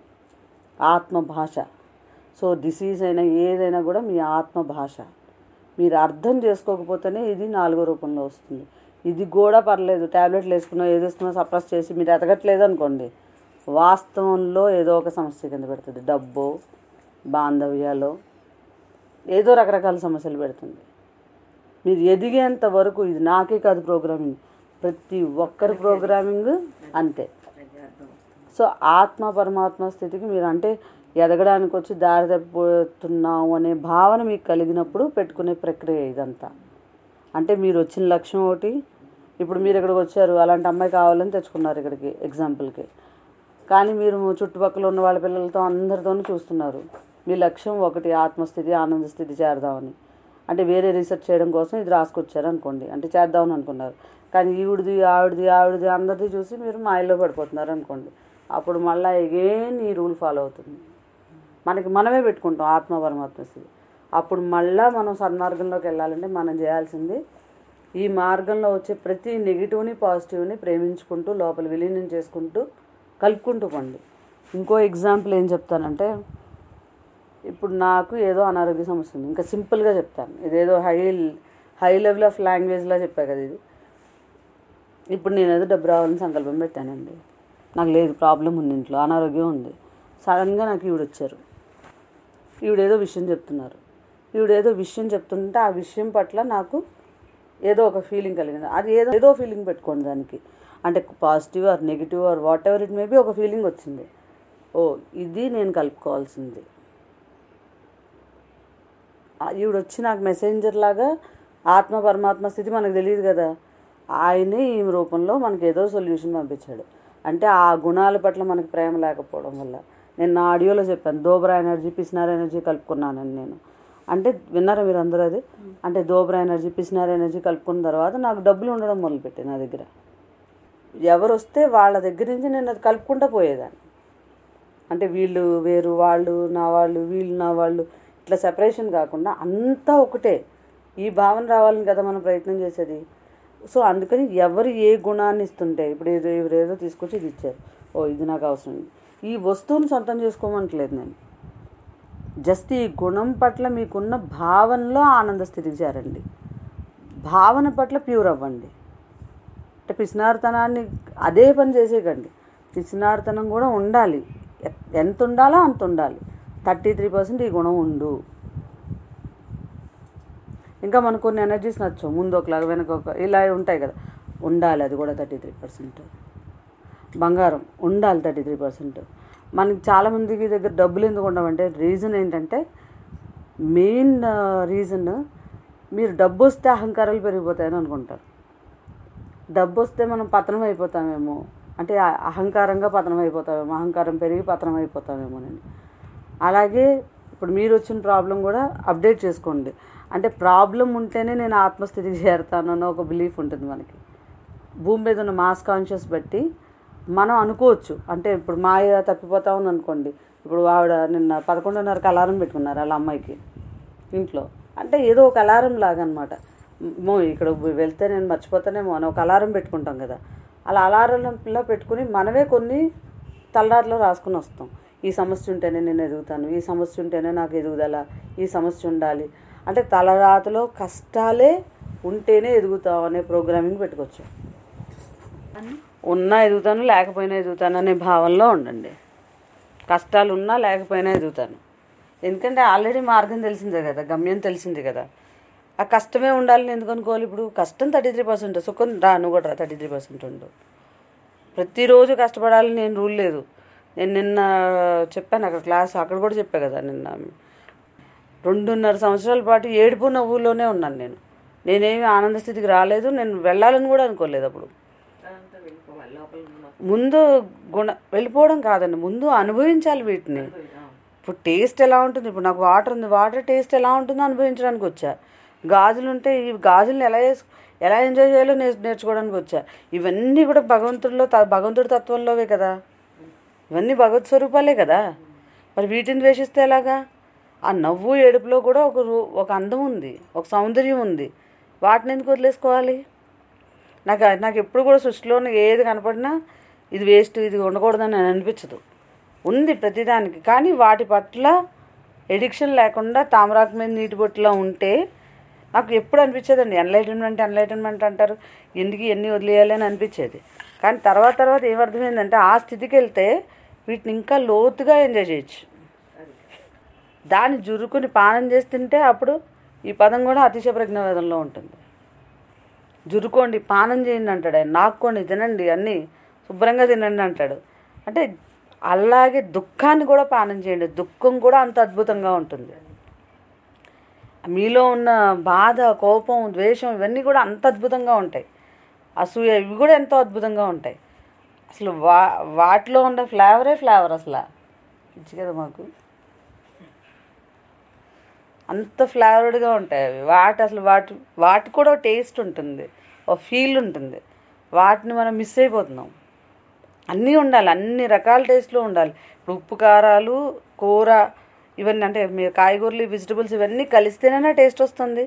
ఆత్మ భాష సో డిసీజ్ అయినా ఏదైనా కూడా మీ ఆత్మ భాష మీరు అర్థం చేసుకోకపోతేనే ఇది నాలుగో రూపంలో వస్తుంది ఇది కూడా పర్లేదు ట్యాబ్లెట్లు వేసుకున్నా ఏది వేసుకున్నా సప్రెస్ చేసి మీరు ఎదగట్లేదు అనుకోండి వాస్తవంలో ఏదో ఒక సమస్య కింద పెడుతుంది డబ్బు బాంధవ్యాలు ఏదో రకరకాల సమస్యలు పెడుతుంది మీరు ఎదిగేంత వరకు ఇది నాకే కాదు ప్రోగ్రామింగ్ ప్రతి ఒక్కరి ప్రోగ్రామింగ్ అంతే సో ఆత్మ పరమాత్మ స్థితికి మీరు అంటే ఎదగడానికి వచ్చి దారి తప్పిపోతున్నాం అనే భావన మీకు కలిగినప్పుడు పెట్టుకునే ప్రక్రియ ఇదంతా అంటే మీరు వచ్చిన లక్ష్యం ఒకటి ఇప్పుడు మీరు ఇక్కడికి వచ్చారు అలాంటి అమ్మాయి కావాలని తెచ్చుకున్నారు ఇక్కడికి ఎగ్జాంపుల్కి కానీ మీరు చుట్టుపక్కల ఉన్న వాళ్ళ పిల్లలతో అందరితోనూ చూస్తున్నారు మీ లక్ష్యం ఒకటి ఆత్మస్థితి ఆనంద స్థితి చేరదామని అంటే వేరే రీసెర్చ్ చేయడం కోసం ఇది రాసుకొచ్చారు అనుకోండి అంటే చేద్దామని అనుకున్నారు కానీ ఈవిడిది ఆవిడది ఆవిడది అందరిది చూసి మీరు మాయలో పడిపోతున్నారు అనుకోండి అప్పుడు మళ్ళీ ఎగైన్ ఈ రూల్ ఫాలో అవుతుంది మనకి మనమే పెట్టుకుంటాం ఆత్మ పరమాత్మ స్థితి అప్పుడు మళ్ళా మనం సన్మార్గంలోకి వెళ్ళాలంటే మనం చేయాల్సింది ఈ మార్గంలో వచ్చే ప్రతి నెగిటివ్ని పాజిటివ్ని ప్రేమించుకుంటూ లోపల విలీనం చేసుకుంటూ కలుపుకుంటూ పండి ఇంకో ఎగ్జాంపుల్ ఏం చెప్తానంటే ఇప్పుడు నాకు ఏదో అనారోగ్య సమస్య ఉంది ఇంకా సింపుల్గా చెప్తాను ఇదేదో హై హై లెవెల్ ఆఫ్ లాంగ్వేజ్లా చెప్పా కదా ఇది ఇప్పుడు నేను ఏదో డబ్బు రావాలని సంకల్పం పెట్టానండి నాకు లేదు ప్రాబ్లం ఉంది ఇంట్లో అనారోగ్యం ఉంది సడన్గా నాకు ఈవిడ వచ్చారు ఈవిడేదో విషయం చెప్తున్నారు ఈవిడేదో విషయం చెప్తుంటే ఆ విషయం పట్ల నాకు ఏదో ఒక ఫీలింగ్ కలిగింది అది ఏదో ఏదో ఫీలింగ్ పెట్టుకోండి దానికి అంటే positive or negative or whatever it maybe ఒక ఫీలింగ్ వచ్చింది ఓ ఇది నేను కలుపుకోవాల్సింది ఆ ఈవిడ వచ్చి నాకు మెసెంజర్ లాగా ఆత్మ పరమాత్మ స్థితి మనకు తెలియదు కదా ఆయనే ఈ రూపంలో మనకి ఏదో సొల్యూషన్ పంపించాడు అంటే ఆ గుణాల పట్ల మనకి ప్రేమ లేకపోవడం వల్ల నేను నా ఆడియోలో చెప్పాను దోబరా ఎనర్జీ పిసినార్ ఎనర్జీ కలుపుకున్నానని నేను అంటే విన్నారా మీరు అందరూ అది అంటే దోబరా ఎనర్జీ పిసినార్ ఎనర్జీ కలుపుకున్న తర్వాత నాకు డబ్బులు ఉండడం మొదలుపెట్టాయి నా దగ్గర ఎవరు వస్తే వాళ్ళ దగ్గర నుంచి నేను అది కలుపుకుంటూ పోయేదాన్ని అంటే వీళ్ళు వేరు వాళ్ళు నా వాళ్ళు వీళ్ళు నా వాళ్ళు ఇట్లా సెపరేషన్ కాకుండా అంతా ఒకటే ఈ భావన రావాలని కదా మనం ప్రయత్నం చేసేది సో అందుకని ఎవరు ఏ గుణాన్ని ఇస్తుంటే ఇప్పుడు ఏదో ఎవరు ఏదో తీసుకొచ్చి ఇది ఇచ్చారు ఓ ఇది నాకు అవసరం ఈ వస్తువుని సొంతం చేసుకోమంటలేదు నేను జస్ట్ ఈ గుణం పట్ల మీకున్న భావనలో ఆనంద స్థితికి చేరండి భావన పట్ల ప్యూర్ అవ్వండి అంటే పిసినారితనాన్ని అదే పని చేసేయకండి పిసినారితనం కూడా ఉండాలి ఎ- ఎంత ఉండాలో అంత ఉండాలి థర్టీ త్రీ పర్సెంట్ ఈ గుణం ఉండు ఇంకా మనకు కొన్ని ఎనర్జీస్ నచ్చవు ముందు ఒకలాగా వెనక ఒక ఇలా ఉంటాయి కదా ఉండాలి అది కూడా థర్టీ త్రీ పర్సెంట్ బంగారం ఉండాలి థర్టీ త్రీ పర్సెంట్ మనకి చాలామందికి దగ్గర డబ్బులు ఎందుకు ఉండవంటే రీజన్ ఏంటంటే మెయిన్ రీజన్ మీరు డబ్బు వస్తే అహంకారాలు పెరిగిపోతాయని అనుకుంటారు డబ్బు వస్తే మనం పతనం అయిపోతామేమో అంటే ఆ అహంకారంగా పతనం అయిపోతావేమో అహంకారం పెరిగి పతనం అయిపోతావేమోనని అలాగే ఇప్పుడు మీరు వచ్చిన ప్రాబ్లం కూడా అప్డేట్ చేసుకోండి అంటే ప్రాబ్లం ఉంటేనే నేను ఆత్మస్థితికి చేరుతాను అన్న ఒక బిలీఫ్ ఉంటుంది మనకి భూమి మీద ఉన్న మాస్ కాన్షియస్ బట్టి మనం అనుకోవచ్చు అంటే ఇప్పుడు మాయ తప్పిపోతా ఉంది అనుకోండి ఇప్పుడు ఆవిడ నిన్న పదకొండున్నరకు అలారం పెట్టుకున్నారు వాళ్ళ అమ్మాయికి ఇంట్లో అంటే ఏదో ఒక అలారం లాగా అనమాట మో ఇక్కడ వెళ్తే నేను మర్చిపోతానేమో అని ఒక అలారం పెట్టుకుంటాం కదా అలా అలారంలో పెట్టుకుని మనమే కొన్ని తలరాట్లో రాసుకుని వస్తాం ఈ సమస్య ఉంటేనే నేను ఎదుగుతాను ఈ సమస్య ఉంటేనే నాకు ఎదుగుదల ఈ సమస్య ఉండాలి అంటే తలరాతలో కష్టాలే ఉంటేనే ఎదుగుతాం అనే ప్రోగ్రామింగ్ పెట్టుకోవచ్చు ఉన్నా ఎదుగుతాను లేకపోయినా ఎదుగుతాను అనే భావనలో ఉండండి కష్టాలు ఉన్నా లేకపోయినా ఎదుగుతాను ఎందుకంటే ఆల్రెడీ మార్గం తెలిసిందే కదా గమ్యం తెలిసింది కదా ఆ కష్టమే ఉండాలని ఎందుకు అనుకోవాలి ఇప్పుడు కష్టం థర్టీ త్రీ పర్సెంట్ సుఖం రా నువ్వు కూడా రా థర్టీ త్రీ పర్సెంట్ ఉండు ప్రతిరోజు కష్టపడాలని నేను రూల్ లేదు నేను నిన్న చెప్పాను అక్కడ క్లాస్ అక్కడ కూడా చెప్పా కదా నిన్న రెండున్నర సంవత్సరాల పాటు ఏడుపు నవ్వులోనే ఉన్నాను నేను నేనేమి ఆనంద స్థితికి రాలేదు నేను వెళ్ళాలని కూడా అనుకోలేదు అప్పుడు అంతా వెళ్ళిపోవాలి లోపల ఉన్న ముందు గుణ వెళ్ళిపోవడం కాదండి ముందు అనుభవించాలి వీటిని ఇప్పుడు టేస్ట్ ఎలా ఉంటుంది ఇప్పుడు నాకు వాటర్ ఉంది వాటర్ టేస్ట్ ఎలా ఉంటుందో అనుభవించడానికి వచ్చా గాజులు ఉంటే ఈ గాజులను ఎలా వేసు ఎలా ఎంజాయ్ చేయాలో నేర్చు నేర్చుకోవడానికి వచ్చా ఇవన్నీ కూడా భగవంతుడిలో త- భగవంతుడి తత్వంలోవే కదా ఇవన్నీ భగవత్ స్వరూపాలే కదా మరి వీటిని ద్వేషిస్తే ఎలాగా ఆ నవ్వు ఏడుపులో కూడా ఒక రూ ఒక అందం ఉంది ఒక సౌందర్యం ఉంది వాటిని ఎందుకు వదిలేసుకోవాలి నాకు నాకు ఎప్పుడు కూడా సృష్టిలో ఏది కనపడినా ఇది వేస్ట్ ఇది ఉండకూడదని అని అనిపించదు ఉంది ప్రతిదానికి కానీ వాటి పట్ల ఎడిక్షన్ లేకుండా తామరాకు మీద నీటి బొట్టులో ఉంటే నాకు ఎప్పుడు అనిపించేదండి ఎన్లైటన్మెంట్ ఎన్లైటన్మెంట్ అంటారు ఎందుకు ఎన్ని వదిలేయాలి అని అనిపించేది కానీ తర్వాత తర్వాత ఏమర్థమైందంటే ఆ స్థితికి వెళ్తే వీటిని ఇంకా లోతుగా ఎంజాయ్ చేయొచ్చు దాన్ని జురుకుని పానం చేసి తింటే అప్పుడు ఈ పదం కూడా అతిశయ ప్రజ్ఞావేదంలో ఉంటుంది జురుకోండి పానం చేయండి అంటాడు ఆయన నాక్కోండి తినండి అన్నీ శుభ్రంగా తినండి అంటాడు అంటే అలాగే దుఃఖాన్ని కూడా పానం చేయండి దుఃఖం కూడా అంత అద్భుతంగా ఉంటుంది మీలో ఉన్న బాధ కోపం ద్వేషం ఇవన్నీ కూడా అంత అద్భుతంగా ఉంటాయి అసూయ ఇవి కూడా ఎంతో అద్భుతంగా ఉంటాయి అసలు వా వాటిలో ఉన్న ఫ్లేవరే ఫ్లేవర్ అసలు ఇచ్చి కదా మాకు అంత ఫ్లేవర్డ్గా ఉంటాయి అవి వాటి అసలు వాటి వాటికి కూడా టేస్ట్ ఉంటుంది ఒక ఫీల్ ఉంటుంది వాటిని మనం మిస్ అయిపోతున్నాం అన్నీ ఉండాలి అన్ని రకాల టేస్ట్లు ఉండాలి ఇప్పుడు ఉప్పు కారాలు కూర ఇవన్నీ అంటే మీరు కాయగూరలు వెజిటబుల్స్ ఇవన్నీ కలిస్తేనే టేస్ట్ వస్తుంది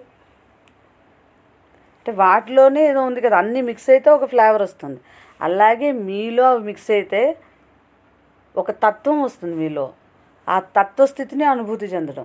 అంటే వాటిలోనే ఏదో ఉంది కదా అన్నీ మిక్స్ అయితే ఒక ఫ్లేవర్ వస్తుంది అలాగే మీలో అవి మిక్స్ అయితే ఒక తత్వం వస్తుంది మీలో ఆ తత్వస్థితిని అనుభూతి చెందడం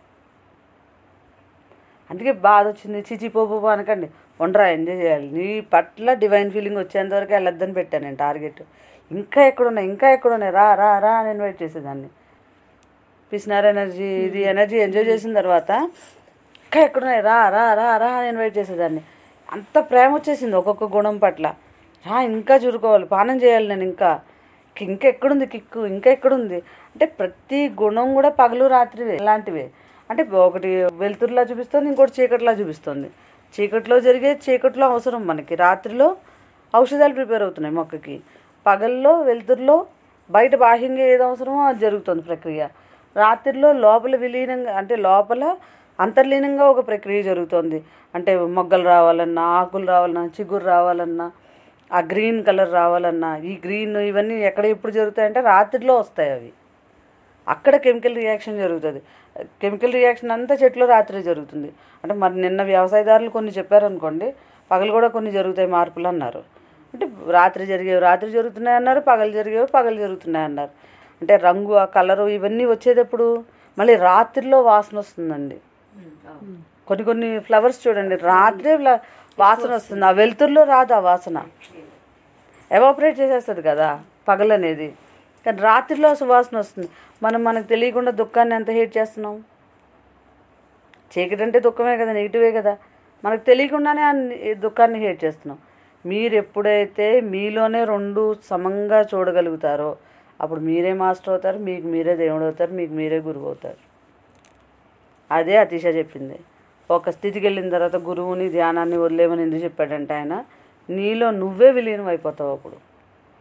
అందుకే బాధ వచ్చింది చిచి పోపు అనకండి ఉండరా ఎంజాయ్ చేయాలి నీ పట్ల డివైన్ ఫీలింగ్ వచ్చేంత వరకు వెళ్ళొద్దని పెట్టాను నేను టార్గెట్ ఇంకా ఎక్కడున్నాయి ఇంకా ఎక్కడున్నాయి రా రా రా అని ఇన్వైట్ చేసేదాన్ని పిసినార్ ఎనర్జీ ఇది ఎనర్జీ ఎంజాయ్ చేసిన తర్వాత ఇంకా ఎక్కడున్నాయి రా రా రా రా అని ఇన్వైట్ చేసేదాన్ని అంత ప్రేమ వచ్చేసింది ఒక్కొక్క గుణం పట్ల రా ఇంకా చురుకోవాలి పానం చేయాలి నేను ఇంకా ఇంకా ఎక్కడుంది కిక్కు ఇంకా ఎక్కడుంది అంటే ప్రతి గుణం కూడా పగలు రాత్రి ఇలాంటివే అంటే ఒకటి వెలుతురులా చూపిస్తుంది ఇంకోటి చీకటిలా చూపిస్తుంది చీకట్లో జరిగే చీకట్లో అవసరం మనకి రాత్రిలో ఔషధాలు ప్రిపేర్ అవుతున్నాయి మొక్కకి పగల్లో వెలుతురులో బయట బాహ్యంగా ఏది అవసరమో అది జరుగుతుంది ప్రక్రియ రాత్రిలో లోపల విలీనంగా అంటే లోపల అంతర్లీనంగా ఒక ప్రక్రియ జరుగుతుంది అంటే మొగ్గలు రావాలన్నా ఆకులు రావాలన్నా చిగురు రావాలన్నా ఆ గ్రీన్ కలర్ రావాలన్నా ఈ గ్రీన్ ఇవన్నీ ఎక్కడ ఎప్పుడు జరుగుతాయంటే రాత్రిలో వస్తాయి అవి అక్కడ కెమికల్ రియాక్షన్ జరుగుతుంది కెమికల్ రియాక్షన్ అంతా చెట్లో రాత్రి జరుగుతుంది అంటే మరి నిన్న వ్యవసాయదారులు కొన్ని చెప్పారనుకోండి పగలు కూడా కొన్ని జరుగుతాయి మార్పులు అన్నారు అంటే రాత్రి జరిగేవి రాత్రి జరుగుతున్నాయి అన్నారు పగలు జరిగేవి పగలు జరుగుతున్నాయి అన్నారు అంటే రంగు ఆ కలరు ఇవన్నీ వచ్చేటప్పుడు మళ్ళీ రాత్రిలో వాసన వస్తుందండి కొన్ని కొన్ని ఫ్లవర్స్ చూడండి రాత్రే ఫ్ల- వాసన వస్తుంది ఆ వెలుతురులో రాదు ఆ వాసన ఎవాపరేట్ చేసేస్తుంది కదా పగలనేది కానీ రాత్రిలో సువాసన వస్తుంది మనం మనకు తెలియకుండా దుఃఖాన్ని ఎంత హేట్ చేస్తున్నాం చీకటి అంటే దుఃఖమే కదా నెగిటివే కదా మనకు తెలియకుండానే ఆ ని- ఈ దుఃఖాన్ని హేట్ చేస్తున్నాం మీరు ఎప్పుడైతే మీలోనే రెండు సమంగా చూడగలుగుతారో అప్పుడు మీరే మాస్టర్ అవుతారు మీకు మీరే దేవుడు అవుతారు మీకు మీరే గురువు అవుతారు అదే అతీష చెప్పింది ఒక స్థితికి వెళ్ళిన తర్వాత గురువుని ధ్యానాన్ని వదిలేమని ఎందుకు చెప్పాడంటే ఆయన నీలో నువ్వే విలీనం అయిపోతావు అప్పుడు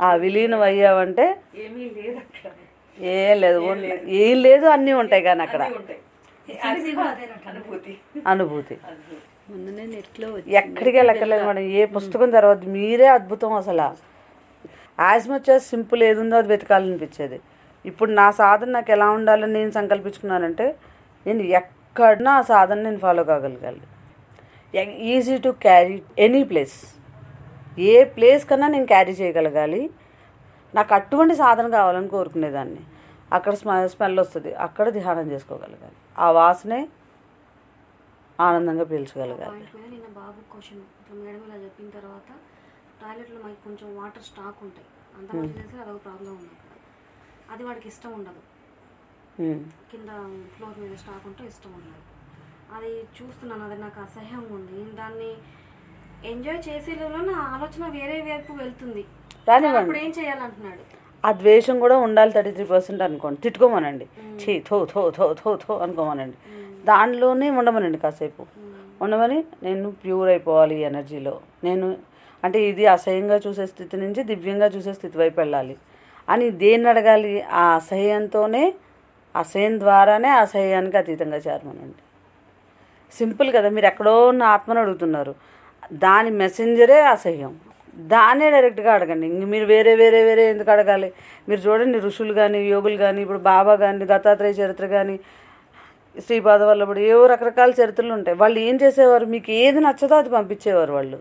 ఆ విలీనం అయ్యావంటే ఏమీ లేదు అక్కడ ఏం లేదు ఏం లేదు అన్నీ ఉంటాయి కానీ అక్కడ అన్నీ ఉంటాయి అనుభూతి అనుభూతి మొన్ననే నెట్లో ఎక్కడికి వెళ్ళక్కర్లేదు మేడం ఏ పుస్తకం తర్వాత మీరే అద్భుతం అసలు యాజ్ మచ్ యాజ్ సింపుల్ ఏది ఉందో అది వెతకాలనిపించేది ఇప్పుడు నా సాధన నాకు ఎలా ఉండాలని నేను సంకల్పించుకున్నానంటే నేను ఎక్కడన్నా ఆ సాధన నేను ఫాలో కాగలగాలి easy to carry any place a place కన్నా నేను క్యారీ చేయగలగాలి నాకు అటువంటి సాధన కావాలని కోరుకునేదాన్ని అక్కడ స్మె స్మెల్ వస్తుంది అక్కడ ధ్యానం చేసుకోగలగాలి ఆ వాసనే ఆనందంగా పీల్చగలగాలి పాయింట్ మీద నిన్న బాబు క్వశ్చన్ ఇప్పుడు మేడం ఇలా చెప్పిన తర్వాత టాయిలెట్లో మనకి కొంచెం వాటర్ స్టాక్ ఉంటాయి అంతమంది తెలిసి అదొక ప్రాబ్లం ఉంది అక్కడ అది వాడికి ఇష్టం ఉండదు ఉమ్. కింద ఫ్లోర్ మీద స్టాక్ ఉంటే ఇష్టం ఉండదు అది చూస్తున్నాను అది నాకు అసహ్యంగా ఉంది నేను దాన్ని ఎంజాయ్ చేసేలో నా ఆలోచన వేరే వైపు వెళ్తుంది రానివ్వండి. అప్పుడు ఏం చేయాలంటున్నాడు ఆ ద్వేషం కూడా ఉండాలి థర్టీ త్రీ పర్సెంట్ అనుకోండి తిట్టుకోమనండి ఛీ థో థో థో థో థో అనుకోమనండి దానిలోనే ఉండమనండి కాసేపు ఉండమని నేను ప్యూర్ అయిపోవాలి ఈ ఎనర్జీలో నేను అంటే ఇది అసహ్యంగా చూసే స్థితి నుంచి దివ్యంగా చూసే స్థితి వైపు వెళ్ళాలి అని దేన్ని అడగాలి ఆ అసహ్యంతోనే అసహ్యం ద్వారానే ఆ అసహ్యానికి అతీతంగా చేరమనండి సింపుల్ కదా మీరు ఎక్కడో ఉన్న ఆత్మను అడుగుతున్నారు దాని మెసెంజరే అసహ్యం దాన్నే డైరెక్ట్గా అడగండి ఇంక మీరు వేరే వేరే వేరే ఎందుకు అడగాలి మీరు చూడండి ఋషులు కానీ యోగులు కానీ ఇప్పుడు బాబా కానీ దత్తాత్రేయ చరిత్ర కానీ శ్రీపాద వల్లభుడు ఏవో రకరకాల చరిత్రలు ఉంటాయి వాళ్ళు ఏం చేసేవారు మీకు ఏది నచ్చదో అది పంపించేవారు వాళ్ళు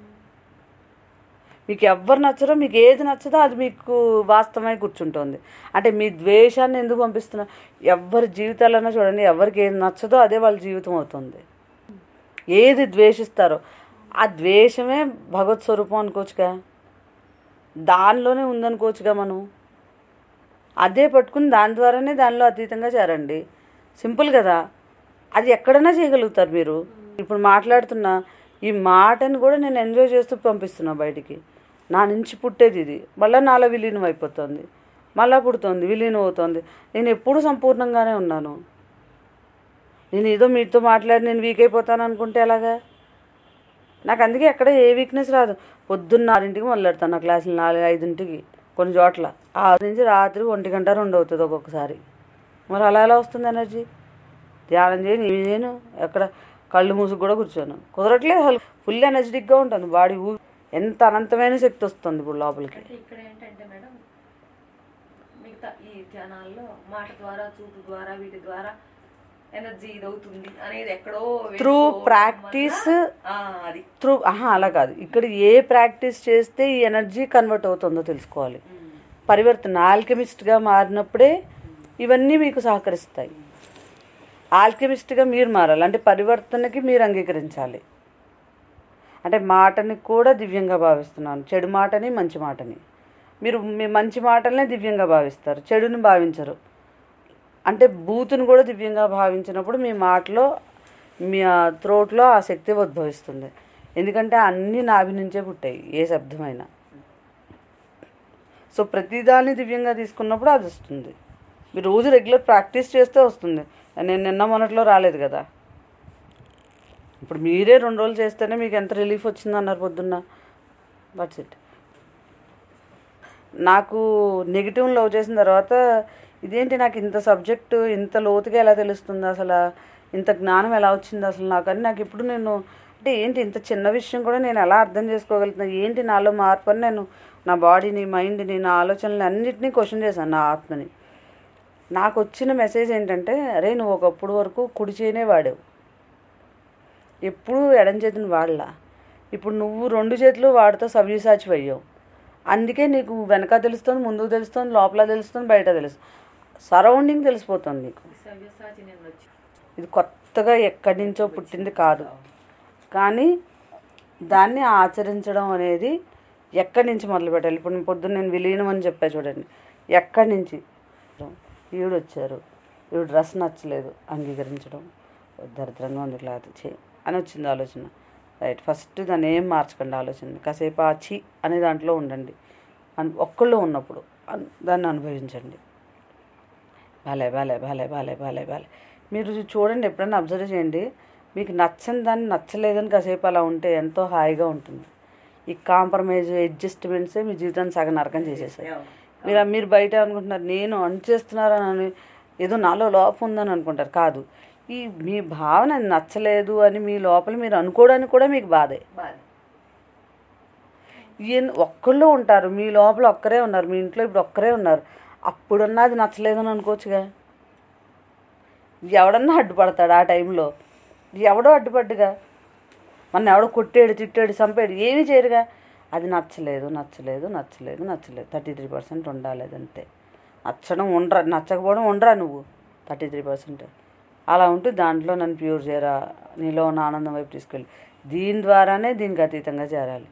మీకు ఎవ్వరు నచ్చరో మీకు ఏది నచ్చదో అది మీకు వాస్తవమై కూర్చుంటుంది అంటే మీ ద్వేషాన్ని ఎందుకు పంపిస్తున్నారు ఎవరి జీవితాలన్నా చూడండి ఎవరికి ఏది నచ్చదో అదే వాళ్ళ జీవితం అవుతుంది ఏది ద్వేషిస్తారో ఆ ద్వేషమే భగవత్ స్వరూపం అనుకోవచ్చుగా దానిలోనే ఉందనుకోవచ్చుగా మనం అదే పట్టుకుని దాని ద్వారానే దానిలో అతీతంగా చేరండి సింపుల్ కదా అది ఎక్కడైనా చేయగలుగుతారు మీరు ఇప్పుడు మాట్లాడుతున్న ఈ మాటని కూడా నేను ఎంజాయ్ చేస్తూ పంపిస్తున్నా బయటికి నా నుంచి పుట్టేది ఇది మళ్ళీ నాలో విలీనం అయిపోతుంది మళ్ళా పుడుతుంది విలీనం అవుతుంది నేను ఎప్పుడు సంపూర్ణంగానే ఉన్నాను నేను ఏదో మీతో మాట్లాడి నేను వీక్ అయిపోతాను అనుకుంటే ఎలాగా నాకు అందుకే ఎక్కడ ఏ వీక్నెస్ రాదు పొద్దున్న ఆరింటికి మొదలెడతాను నా క్లాసులు నాలుగు ఐదింటికి కొన్ని చోట్ల ఆరు నుంచి రాత్రి ఒంటి గంట రెండు అవుతుంది ఒక్కొక్కసారి మరి అలా ఎలా వస్తుంది ఎనర్జీ ధ్యానం చేయను ఇవి చేయను ఎక్కడ కళ్ళు మూసుకు కూడా కూర్చోను కుదరట్లేదు అసలు ఫుల్ ఎనర్జెటిక్గా ఉంటాను బాడీ ఊ ఎంత అనంతమైన శక్తి వస్తుంది ఇప్పుడు లోపలికి అంటే ఇక్కడ ఏంటంటే మేడం మిగతా ఈ ధ్యానాల్లో మాట ద్వారా చూపు ద్వారా వీటి ద్వారా ఎనర్జీ ఇదవుతుంది అనేది ఎక్కడో త్రూ వెళ్ళిపో- ప్రాక్టీస్ ఆ, అది త్రూ ఆహా అలా కాదు ఇక్కడ ఏ ప్రాక్టీస్ చేస్తే ఈ ఎనర్జీ కన్వర్ట్ అవుతుందో తెలుసుకోవాలి పరివర్తన ఆల్కెమిస్ట్గా మారినప్పుడే ఇవన్నీ మీకు సహకరిస్తాయి ఆల్కెమిస్ట్గా మీరు మారాలి అంటే పరివర్తనకి మీరు అంగీకరించాలి అంటే మాటని కూడా దివ్యంగా భావిస్తున్నాను చెడు మాటని మంచి మాటని మీరు మీ మంచి మాటలనే దివ్యంగా భావిస్తారు చెడుని భావించరు అంటే బూతుని కూడా దివ్యంగా భావించినప్పుడు మీ మాటలో మీ త్రోట్లో ఆ శక్తి ఉద్భవిస్తుంది ఎందుకంటే అన్నీ నాభి నుంచే పుట్టాయి ఏ శబ్దమైనా సో ప్రతిదాన్ని దివ్యంగా తీసుకున్నప్పుడు అది వస్తుంది మీరు రోజు రెగ్యులర్ ప్రాక్టీస్ చేస్తే వస్తుంది నేను నిన్న మొన్నట్లో రాలేదు కదా ఇప్పుడు మీరే రెండు రోజులు చేస్తేనే మీకు ఎంత రిలీఫ్ వచ్చింది అన్నారు పొద్దున్న బట్స్ ఇట్ నాకు నెగిటివ్ లవ్ చేసిన తర్వాత ఇదేంటి నాకు ఇంత సబ్జెక్టు ఇంత లోతుగా ఎలా తెలుస్తుంది అసలు ఇంత జ్ఞానం ఎలా వచ్చింది అసలు నాకు అని నాకు ఇప్పుడు నేను అంటే ఏంటి ఇంత చిన్న విషయం కూడా నేను ఎలా అర్థం చేసుకోగలుగుతున్నాను ఏంటి నాలో మార్పు అని నేను నా బాడీని మైండ్ని నా ఆలోచనలు అన్నిటినీ క్వశ్చన్ చేశాను నా ఆత్మని నాకు వచ్చిన మెసేజ్ ఏంటంటే అరే నువ్వు ఒకప్పుడు వరకు కుడి చేయనే వాడావు ఎప్పుడు ఎడం చేతిని వాడలా ఇప్పుడు నువ్వు రెండు చేతులు వాడుతూ సవ్యసాచి అయ్యావు అందుకే నీకు వెనక తెలుస్తుంది ముందుకు తెలుస్తుంది లోపల తెలుస్తుంది బయట తెలుస్తుంది సరౌండింగ్ తెలిసిపోతుంది నీకు సవ్యసాచి నేను వచ్చి ఇది కొత్తగా ఎక్కడి నుంచో పుట్టింది కాదు కానీ దాన్ని ఆచరించడం అనేది ఎక్కడి నుంచి మొదలు పెట్టాలి ఇప్పుడు నేను పొద్దున్న నేను విలీనం అని చెప్పా చూడండి ఎక్కడి నుంచి ఈవిడ వచ్చారు ఈవిడ డ్రెస్ నచ్చలేదు అంగీకరించడం దరిద్రంగా ఉంది క్లాత్ చే అని వచ్చింది ఆలోచన రైట్ ఫస్ట్ దాన్ని ఏం మార్చకండి ఆలోచన కాసేపు ఆ చి అనే దాంట్లో ఉండండి అన్ ఒక్కళ్ళు ఉన్నప్పుడు అన్- దాన్ని అనుభవించండి భలే భలే భలే భలే భలే భలే మీరు చూడండి ఎప్పుడైనా అబ్జర్వ్ చేయండి మీకు నచ్చని దాన్ని నచ్చలేదని కాసేపు అలా ఉంటే ఎంతో హాయిగా ఉంటుంది ఈ కాంప్రమైజ్ అడ్జస్ట్మెంట్సే మీ జీవితాన్ని సగం నరకం చేసేసాయి మీరు మీరు బయట అనుకుంటున్నారు నేను అని ఏదో నాలో లోపం ఉందని అనుకుంటారు కాదు ఈ మీ భావన నచ్చలేదు అని మీ లోపల మీరు అనుకోవడానికి కూడా మీకు బాధే బాధ ఈయన ఒక్కళ్ళు ఉంటారు మీ లోపల ఒక్కరే ఉన్నారు మీ ఇంట్లో ఇప్పుడు ఒక్కరే ఉన్నారు అప్పుడన్నా అది నచ్చలేదని అనుకోవచ్చుగా ఎవడన్నా అడ్డుపడతాడు ఆ టైంలో ఎవడో అడ్డుపడ్డుగా మన ఎవడో కొట్టాడు తిట్టాడు చంపాడు ఏమీ చేయరుగా అది నచ్చలేదు నచ్చలేదు నచ్చలేదు నచ్చలేదు థర్టీ త్రీ పర్సెంట్ ఉండాలి అది అంతే నచ్చడం ఉండరా నచ్చకపోవడం ఉండరా నువ్వు థర్టీ త్రీ పర్సెంట్ అలా ఉంటే దాంట్లో నన్ను ప్యూర్ చేయరా నీలో ఉన్న ఆనందం వైపు తీసుకెళ్ళి దీని ద్వారానే దీనికి అతీతంగా చేరాలి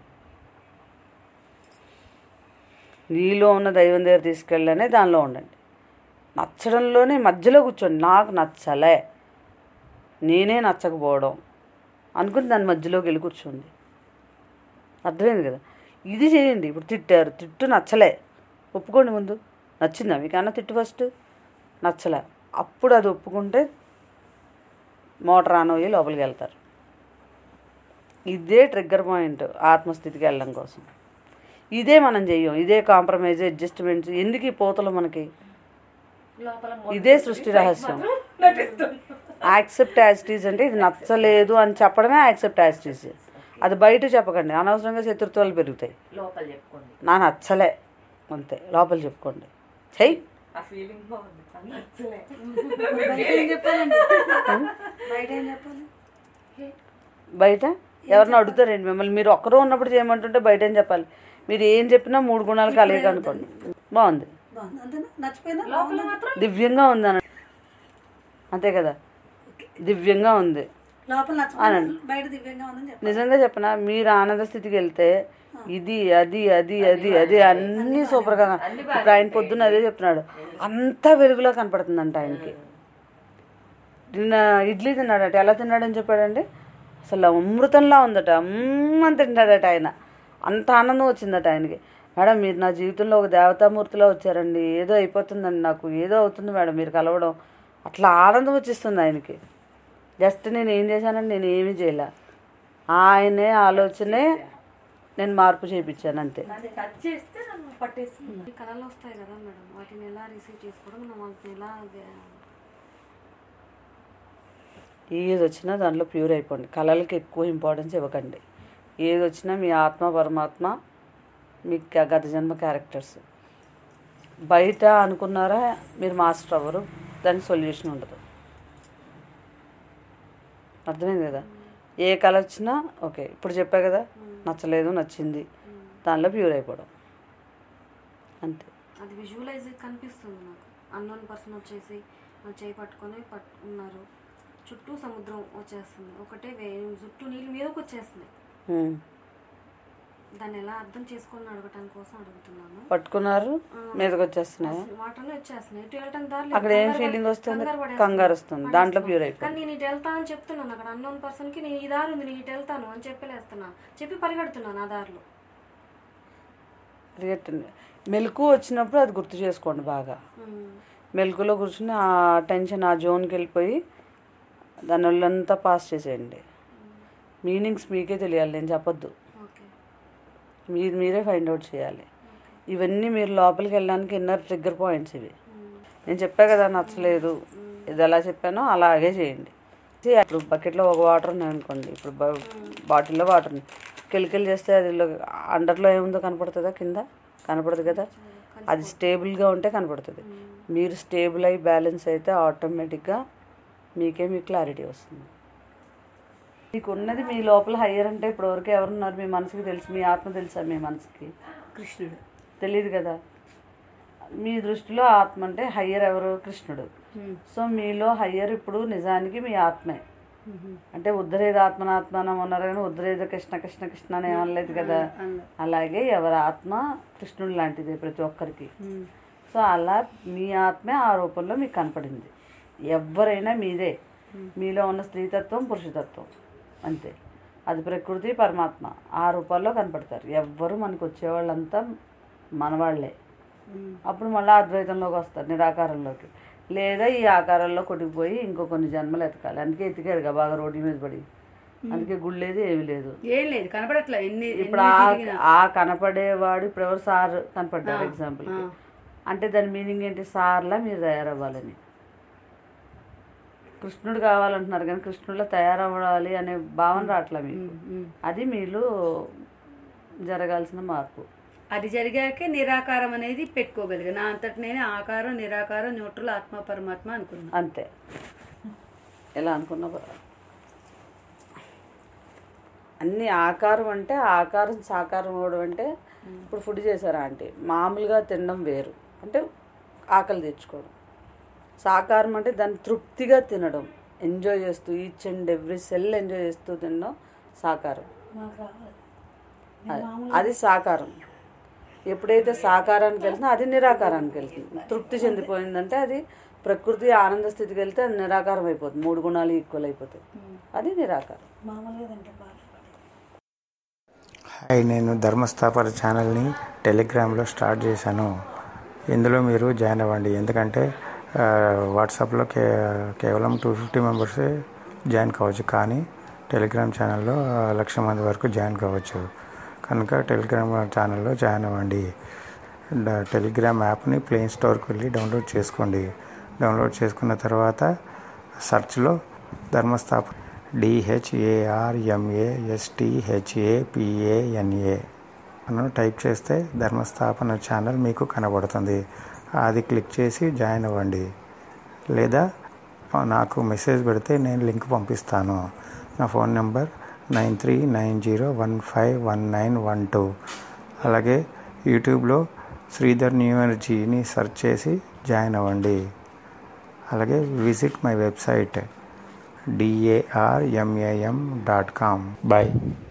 నీలో ఉన్న దైవం దగ్గర తీసుకెళ్ళనే దానిలో ఉండండి నచ్చడంలోనే మధ్యలో కూర్చోండి నాకు నచ్చలే నేనే నచ్చకపోవడం అనుకుని దాని మధ్యలోకి వెళ్ళి కూర్చోండి అర్థమైంది కదా ఇది చేయండి ఇప్పుడు తిట్టారు తిట్టు నచ్చలే ఒప్పుకోండి ముందు నచ్చిందా మీకన్నా తిట్టు ఫస్ట్ నచ్చలే అప్పుడు అది ఒప్పుకుంటే మోటార్ ఆన్ అయ్యి లోపలికి వెళ్తారు ఇదే ట్రిగ్గర్ పాయింట్ ఆత్మస్థితికి వెళ్ళడం కోసం ఇదే మనం చెయ్యం ఇదే కాంప్రమైజ్ అడ్జస్ట్మెంట్స్ ఎందుకు ఈ పోతలు మనకి లోపల ఇదే సృష్టి రహస్యం నటిస్తుంది యాక్సెప్ట్ యాజిటీస్ అంటే ఇది నచ్చలేదు అని చెప్పడమే యాక్సెప్ట్ యాజిటీస్ అది బయట చెప్పకండి అనవసరంగా శత్రుత్వాలు పెరుగుతాయి లోపల చెప్పుకోండి నా నచ్చలే అంతే లోపల చెప్పుకోండి చెయ్యి ఆ ఫీలింగ్ బాగుంది అది నచ్చలే బయట ఏం చెప్పాలండి బయట ఏం చెప్పాలి బయట ఎవరిని అడుగుతారండి మిమ్మల్ని మీరు ఒక్కరూ ఉన్నప్పుడు చేయమంటుంటే బయట ఏం చెప్పాలి మీరు ఏం చెప్పినా మూడు గుణాలు కలిగి అనుకోండి బాగుంది బాగుంది అంతేనా నచ్చిపోయినా లోపల మాత్రం దివ్యంగా ఉంది అన్న అంతే కదా దివ్యంగా ఉంది లోపల నచ్చిపోయినా బయట దివ్యంగా ఉందని చెప్పాలి నిజంగా చెప్పనా మీరు ఆనంద స్థితికి వెళ్తే ఇది అది అది అది అది అన్నీ సూపర్గా కన- ఇప్పుడు ఆయన పొద్దున్న అదే చెప్తున్నాడు అంతా వెలుగులో కనపడుతుందంట ఆయనకి నిన్న ఇడ్లీ తిన్నాడట ఎలా తిన్నాడని చెప్పాడండి అసలు అమృతంలా ఉందట అమ్మని తిన్నాడట ఆయన అంత ఆనందం వచ్చిందట ఆయనకి మేడం మీరు నా జీవితంలో ఒక దేవతామూర్తిలో వచ్చారండి ఏదో అయిపోతుందండి నాకు ఏదో అవుతుంది మేడం మీరు కలవడం అట్లా ఆనందం వచ్చిస్తుంది ఆయనకి జస్ట్ నేను ఏం చేశానండి నేను ఏమీ చేయలే ఆయనే ఆలోచనే నేను మార్పు చేయించాను అంతే దాన్ని టచ్ చేస్తే నన్ను పట్టేస్తుంది ఈ కళలు వస్తాయి కదా మేడం వాటిని ఎలా రిసీవ్ చేసుకోవడం మనం వాటిని ఎలా ఏది వచ్చినా దాంట్లో ప్యూర్ అయిపోండి కళలకి ఎక్కువ ఇంపార్టెన్స్ ఇవ్వకండి ఏది వచ్చినా మీ ఆత్మ పరమాత్మ మీ క- గత జన్మ క్యారెక్టర్స్ బయట అనుకున్నారా మీరు మాస్టర్ అవ్వరు దానికి సొల్యూషన్ ఉండదు అర్థమైంది కదా ఏ కళ వచ్చినా ఓకే ఇప్పుడు చెప్పా కదా నచ్చలేదు నచ్చింది దానిలో ప్యూర్ అయిపోవడం అంతే అది విజువలైజ్ కనిపిస్తుంది నాకు అన్నోన్ పర్సన్ వచ్చేసి నా చేయి పట్టుకొని పట్టు ఉన్నారు చుట్టూ సముద్రం వచ్చేస్తుంది ఒకటే వే చుట్టూ నీళ్ళు మీదకి వచ్చేస్తుంది హ్మ్. దాన్ని ఎలా అర్థం చేసుకొని అడగటం కోసం అడుగుతున్నాను పట్టుకున్నారు మీదకి వచ్చేస్తున్నాయి వాటర్లో వచ్చేస్తున్నాయి ఇటు వెళ్ళటం దారి అక్కడ ఏం ఫీలింగ్ వస్తుంది కంగారు వస్తుంది దాంట్లో ప్యూర్ అయిపోయింది కానీ నేను ఇటు వెళ్తా అని చెప్తున్నాను అక్కడ అన్నోన్ పర్సన్ కి నేను ఈ దారి ఉంది నేను ఇటు వెళ్తాను అని చెప్పలేస్తున్నా చెప్పి పరిగెడుతున్నాను ఆ దారిలో పరిగెట్టండి మెలకు వచ్చినప్పుడు అది గుర్తు చేసుకోండి బాగా ఉమ్. మెలకులో కూర్చుని ఆ టెన్షన్ ఆ జోన్కి వెళ్ళిపోయి దాని వాళ్ళంతా పాస్ చేసేయండి మీనింగ్స్ మీకే తెలియాలి నేను చెప్పొద్దు ఓకే మీరు మీరే ఫైండ్ అవుట్ చేయాలి ఇవన్నీ మీరు లోపలికి వెళ్ళడానికి ఇన్నర్ ట్రిగ్గర్ పాయింట్స్ ఇవి నేను చెప్పా కదా నచ్చలేదు ఇది ఎలా చెప్పానో అలాగే చేయండి చే- ఇప్పుడు బకెట్లో ఒక వాటర్ ఉన్నాయి అనుకోండి ఇప్పుడు బా- బాటిల్లో వాటర్ ఉంది కెలికెళ్ళి చేస్తే అది అండర్లో ఏముందో కనపడుతుందా కింద కనపడదు కదా అది స్టేబుల్గా ఉంటే కనపడుతుంది మీరు స్టేబుల్ అయి బ్యాలెన్స్ అయితే ఆటోమేటిక్గా మీకే మీ క్లారిటీ వస్తుంది మీకు ఉన్నది మీ లోపల హయ్యర్ అంటే ఇప్పుడు వరకు ఎవరున్నారు మీ మనసుకి తెలుసు మీ ఆత్మ తెలుసా మీ మనసుకి కృష్ణుడు తెలియదు కదా మీ దృష్టిలో ఆత్మ అంటే హయ్యర్ ఎవరు కృష్ణుడు సో మీలో హయ్యర్ ఇప్పుడు నిజానికి మీ ఆత్మే అంటే ఉద్ధరేద ఆత్మనాత్మానం అన్నారు కానీ ఉద్ధరేద కృష్ణ కృష్ణ కృష్ణ అని ఏమనలేదు కదా అలాగే ఎవరి ఆత్మ కృష్ణుడు లాంటిది ప్రతి ఒక్కరికి సో అలా మీ ఆత్మే ఆ రూపంలో మీకు కనపడింది ఎవరైనా మీదే మీలో ఉన్న స్త్రీతత్వం పురుషతత్వం అంతే అది ప్రకృతి పరమాత్మ ఆ రూపాల్లో కనపడతారు ఎవ్వరు మనకు వచ్చేవాళ్ళంతా మనవాళ్లే అప్పుడు మళ్ళీ అద్వైతంలోకి వస్తారు నిరాకారంలోకి లేదా ఈ ఆకారంలో కొట్టుకుపోయి ఇంకో కొన్ని జన్మలు ఎతకాలి అందుకే ఎతికారుగా బాగా రోడ్డు మీద పడి అందుకే గుడి లేదు ఏమీ లేదు ఏం లేదు కనపడట్లే ఎన్ని ఇప్పుడు ఎన్ని ఆ తిరిగినా. ఆ కనపడేవాడు ఇప్పుడు ఎవరు సార్ కనపడ్డారు ఎగ్జాంపుల్ ఆ. అంటే దాని మీనింగ్ ఏంటి సార్లా మీరు తయారవ్వాలని కృష్ణుడు కావాలంటున్నారు కానీ కృష్ణుడిలో తయారవ్వాలి అనే భావన రావట్లే మీకు ఉమ్. అది మీలో జరగాల్సిన మార్పు అది జరిగాకే నిరాకారం అనేది పెట్టుకోగలిగా నా అంతటి నేను ఆకారం నిరాకారం న్యూట్రల్ ఆత్మ పరమాత్మ అనుకున్నా అంతే ఎలా అనుకున్నా పర్వాలేదు. అన్ని ఆకారం అంటే ఆ ఆకారం సాకారం అవ్వడం అంటే ఇప్పుడు ఫుడ్ చేశారా అంటే మామూలుగా తినడం వేరు అంటే ఆకలి తెచ్చుకోవడం సాకారం అంటే దాన్ని తృప్తిగా తినడం ఎంజాయ్ చేస్తూ each and every cell enjoy చేస్తూ తినడం సాకారం అది- అది సాకారం ఎప్పుడైతే సాకారానికి వెళ్తుందో అది నిరాకారానికి వెళ్తుంది తృప్తి చెందిపోయిందంటే అది ప్రకృతి ఆనంద స్థితికి వెళ్తే అది నిరాకారం అయిపోతుంది మూడు గుణాలు ఈక్వల్ అయిపోతాయి అది నిరాకారం హాయ్ నేను ధర్మస్థాపన ఛానల్ని టెలిగ్రామ్లో స్టార్ట్ చేశాను ఇందులో మీరు జాయిన్ అవ్వండి ఎందుకంటే ఆ, వాట్సాప్లో కే కేవలం టూ ఫిఫ్టీ మెంబర్సే జాయిన్ కావచ్చు కానీ టెలిగ్రామ్ ఛానల్లో ఆ, లక్ష మంది వరకు జాయిన్ కావచ్చు కనుక టెలిగ్రామ్ ఛానల్లో జాయిన్ అవ్వండి డ- టెలిగ్రామ్ యాప్ని ప్లే స్టోర్కి వెళ్ళి డౌన్లోడ్ చేసుకోండి డౌన్లోడ్ చేసుకున్న తర్వాత సెర్చ్లో ధర్మస్థాప డిహెచ్ఏఆర్ఎంఏఎస్టిహెచ్ఏపిఏఎన్ఏ అని టైప్ చేస్తే ధర్మస్థాపన ఛానల్ మీకు కనబడుతుంది అది క్లిక్ చేసి జాయిన్ అవ్వండి లేదా నాకు మెసేజ్ పెడితే నేను లింక్ పంపిస్తాను నా phone number nine three nine zero one five one nine one two అలాగే యూట్యూబ్లో శ్రీధర్ న్యూ ఎనర్జీని సెర్చ్ చేసి జాయిన్ అవ్వండి అలాగే visit my website D A R M A M dot com bye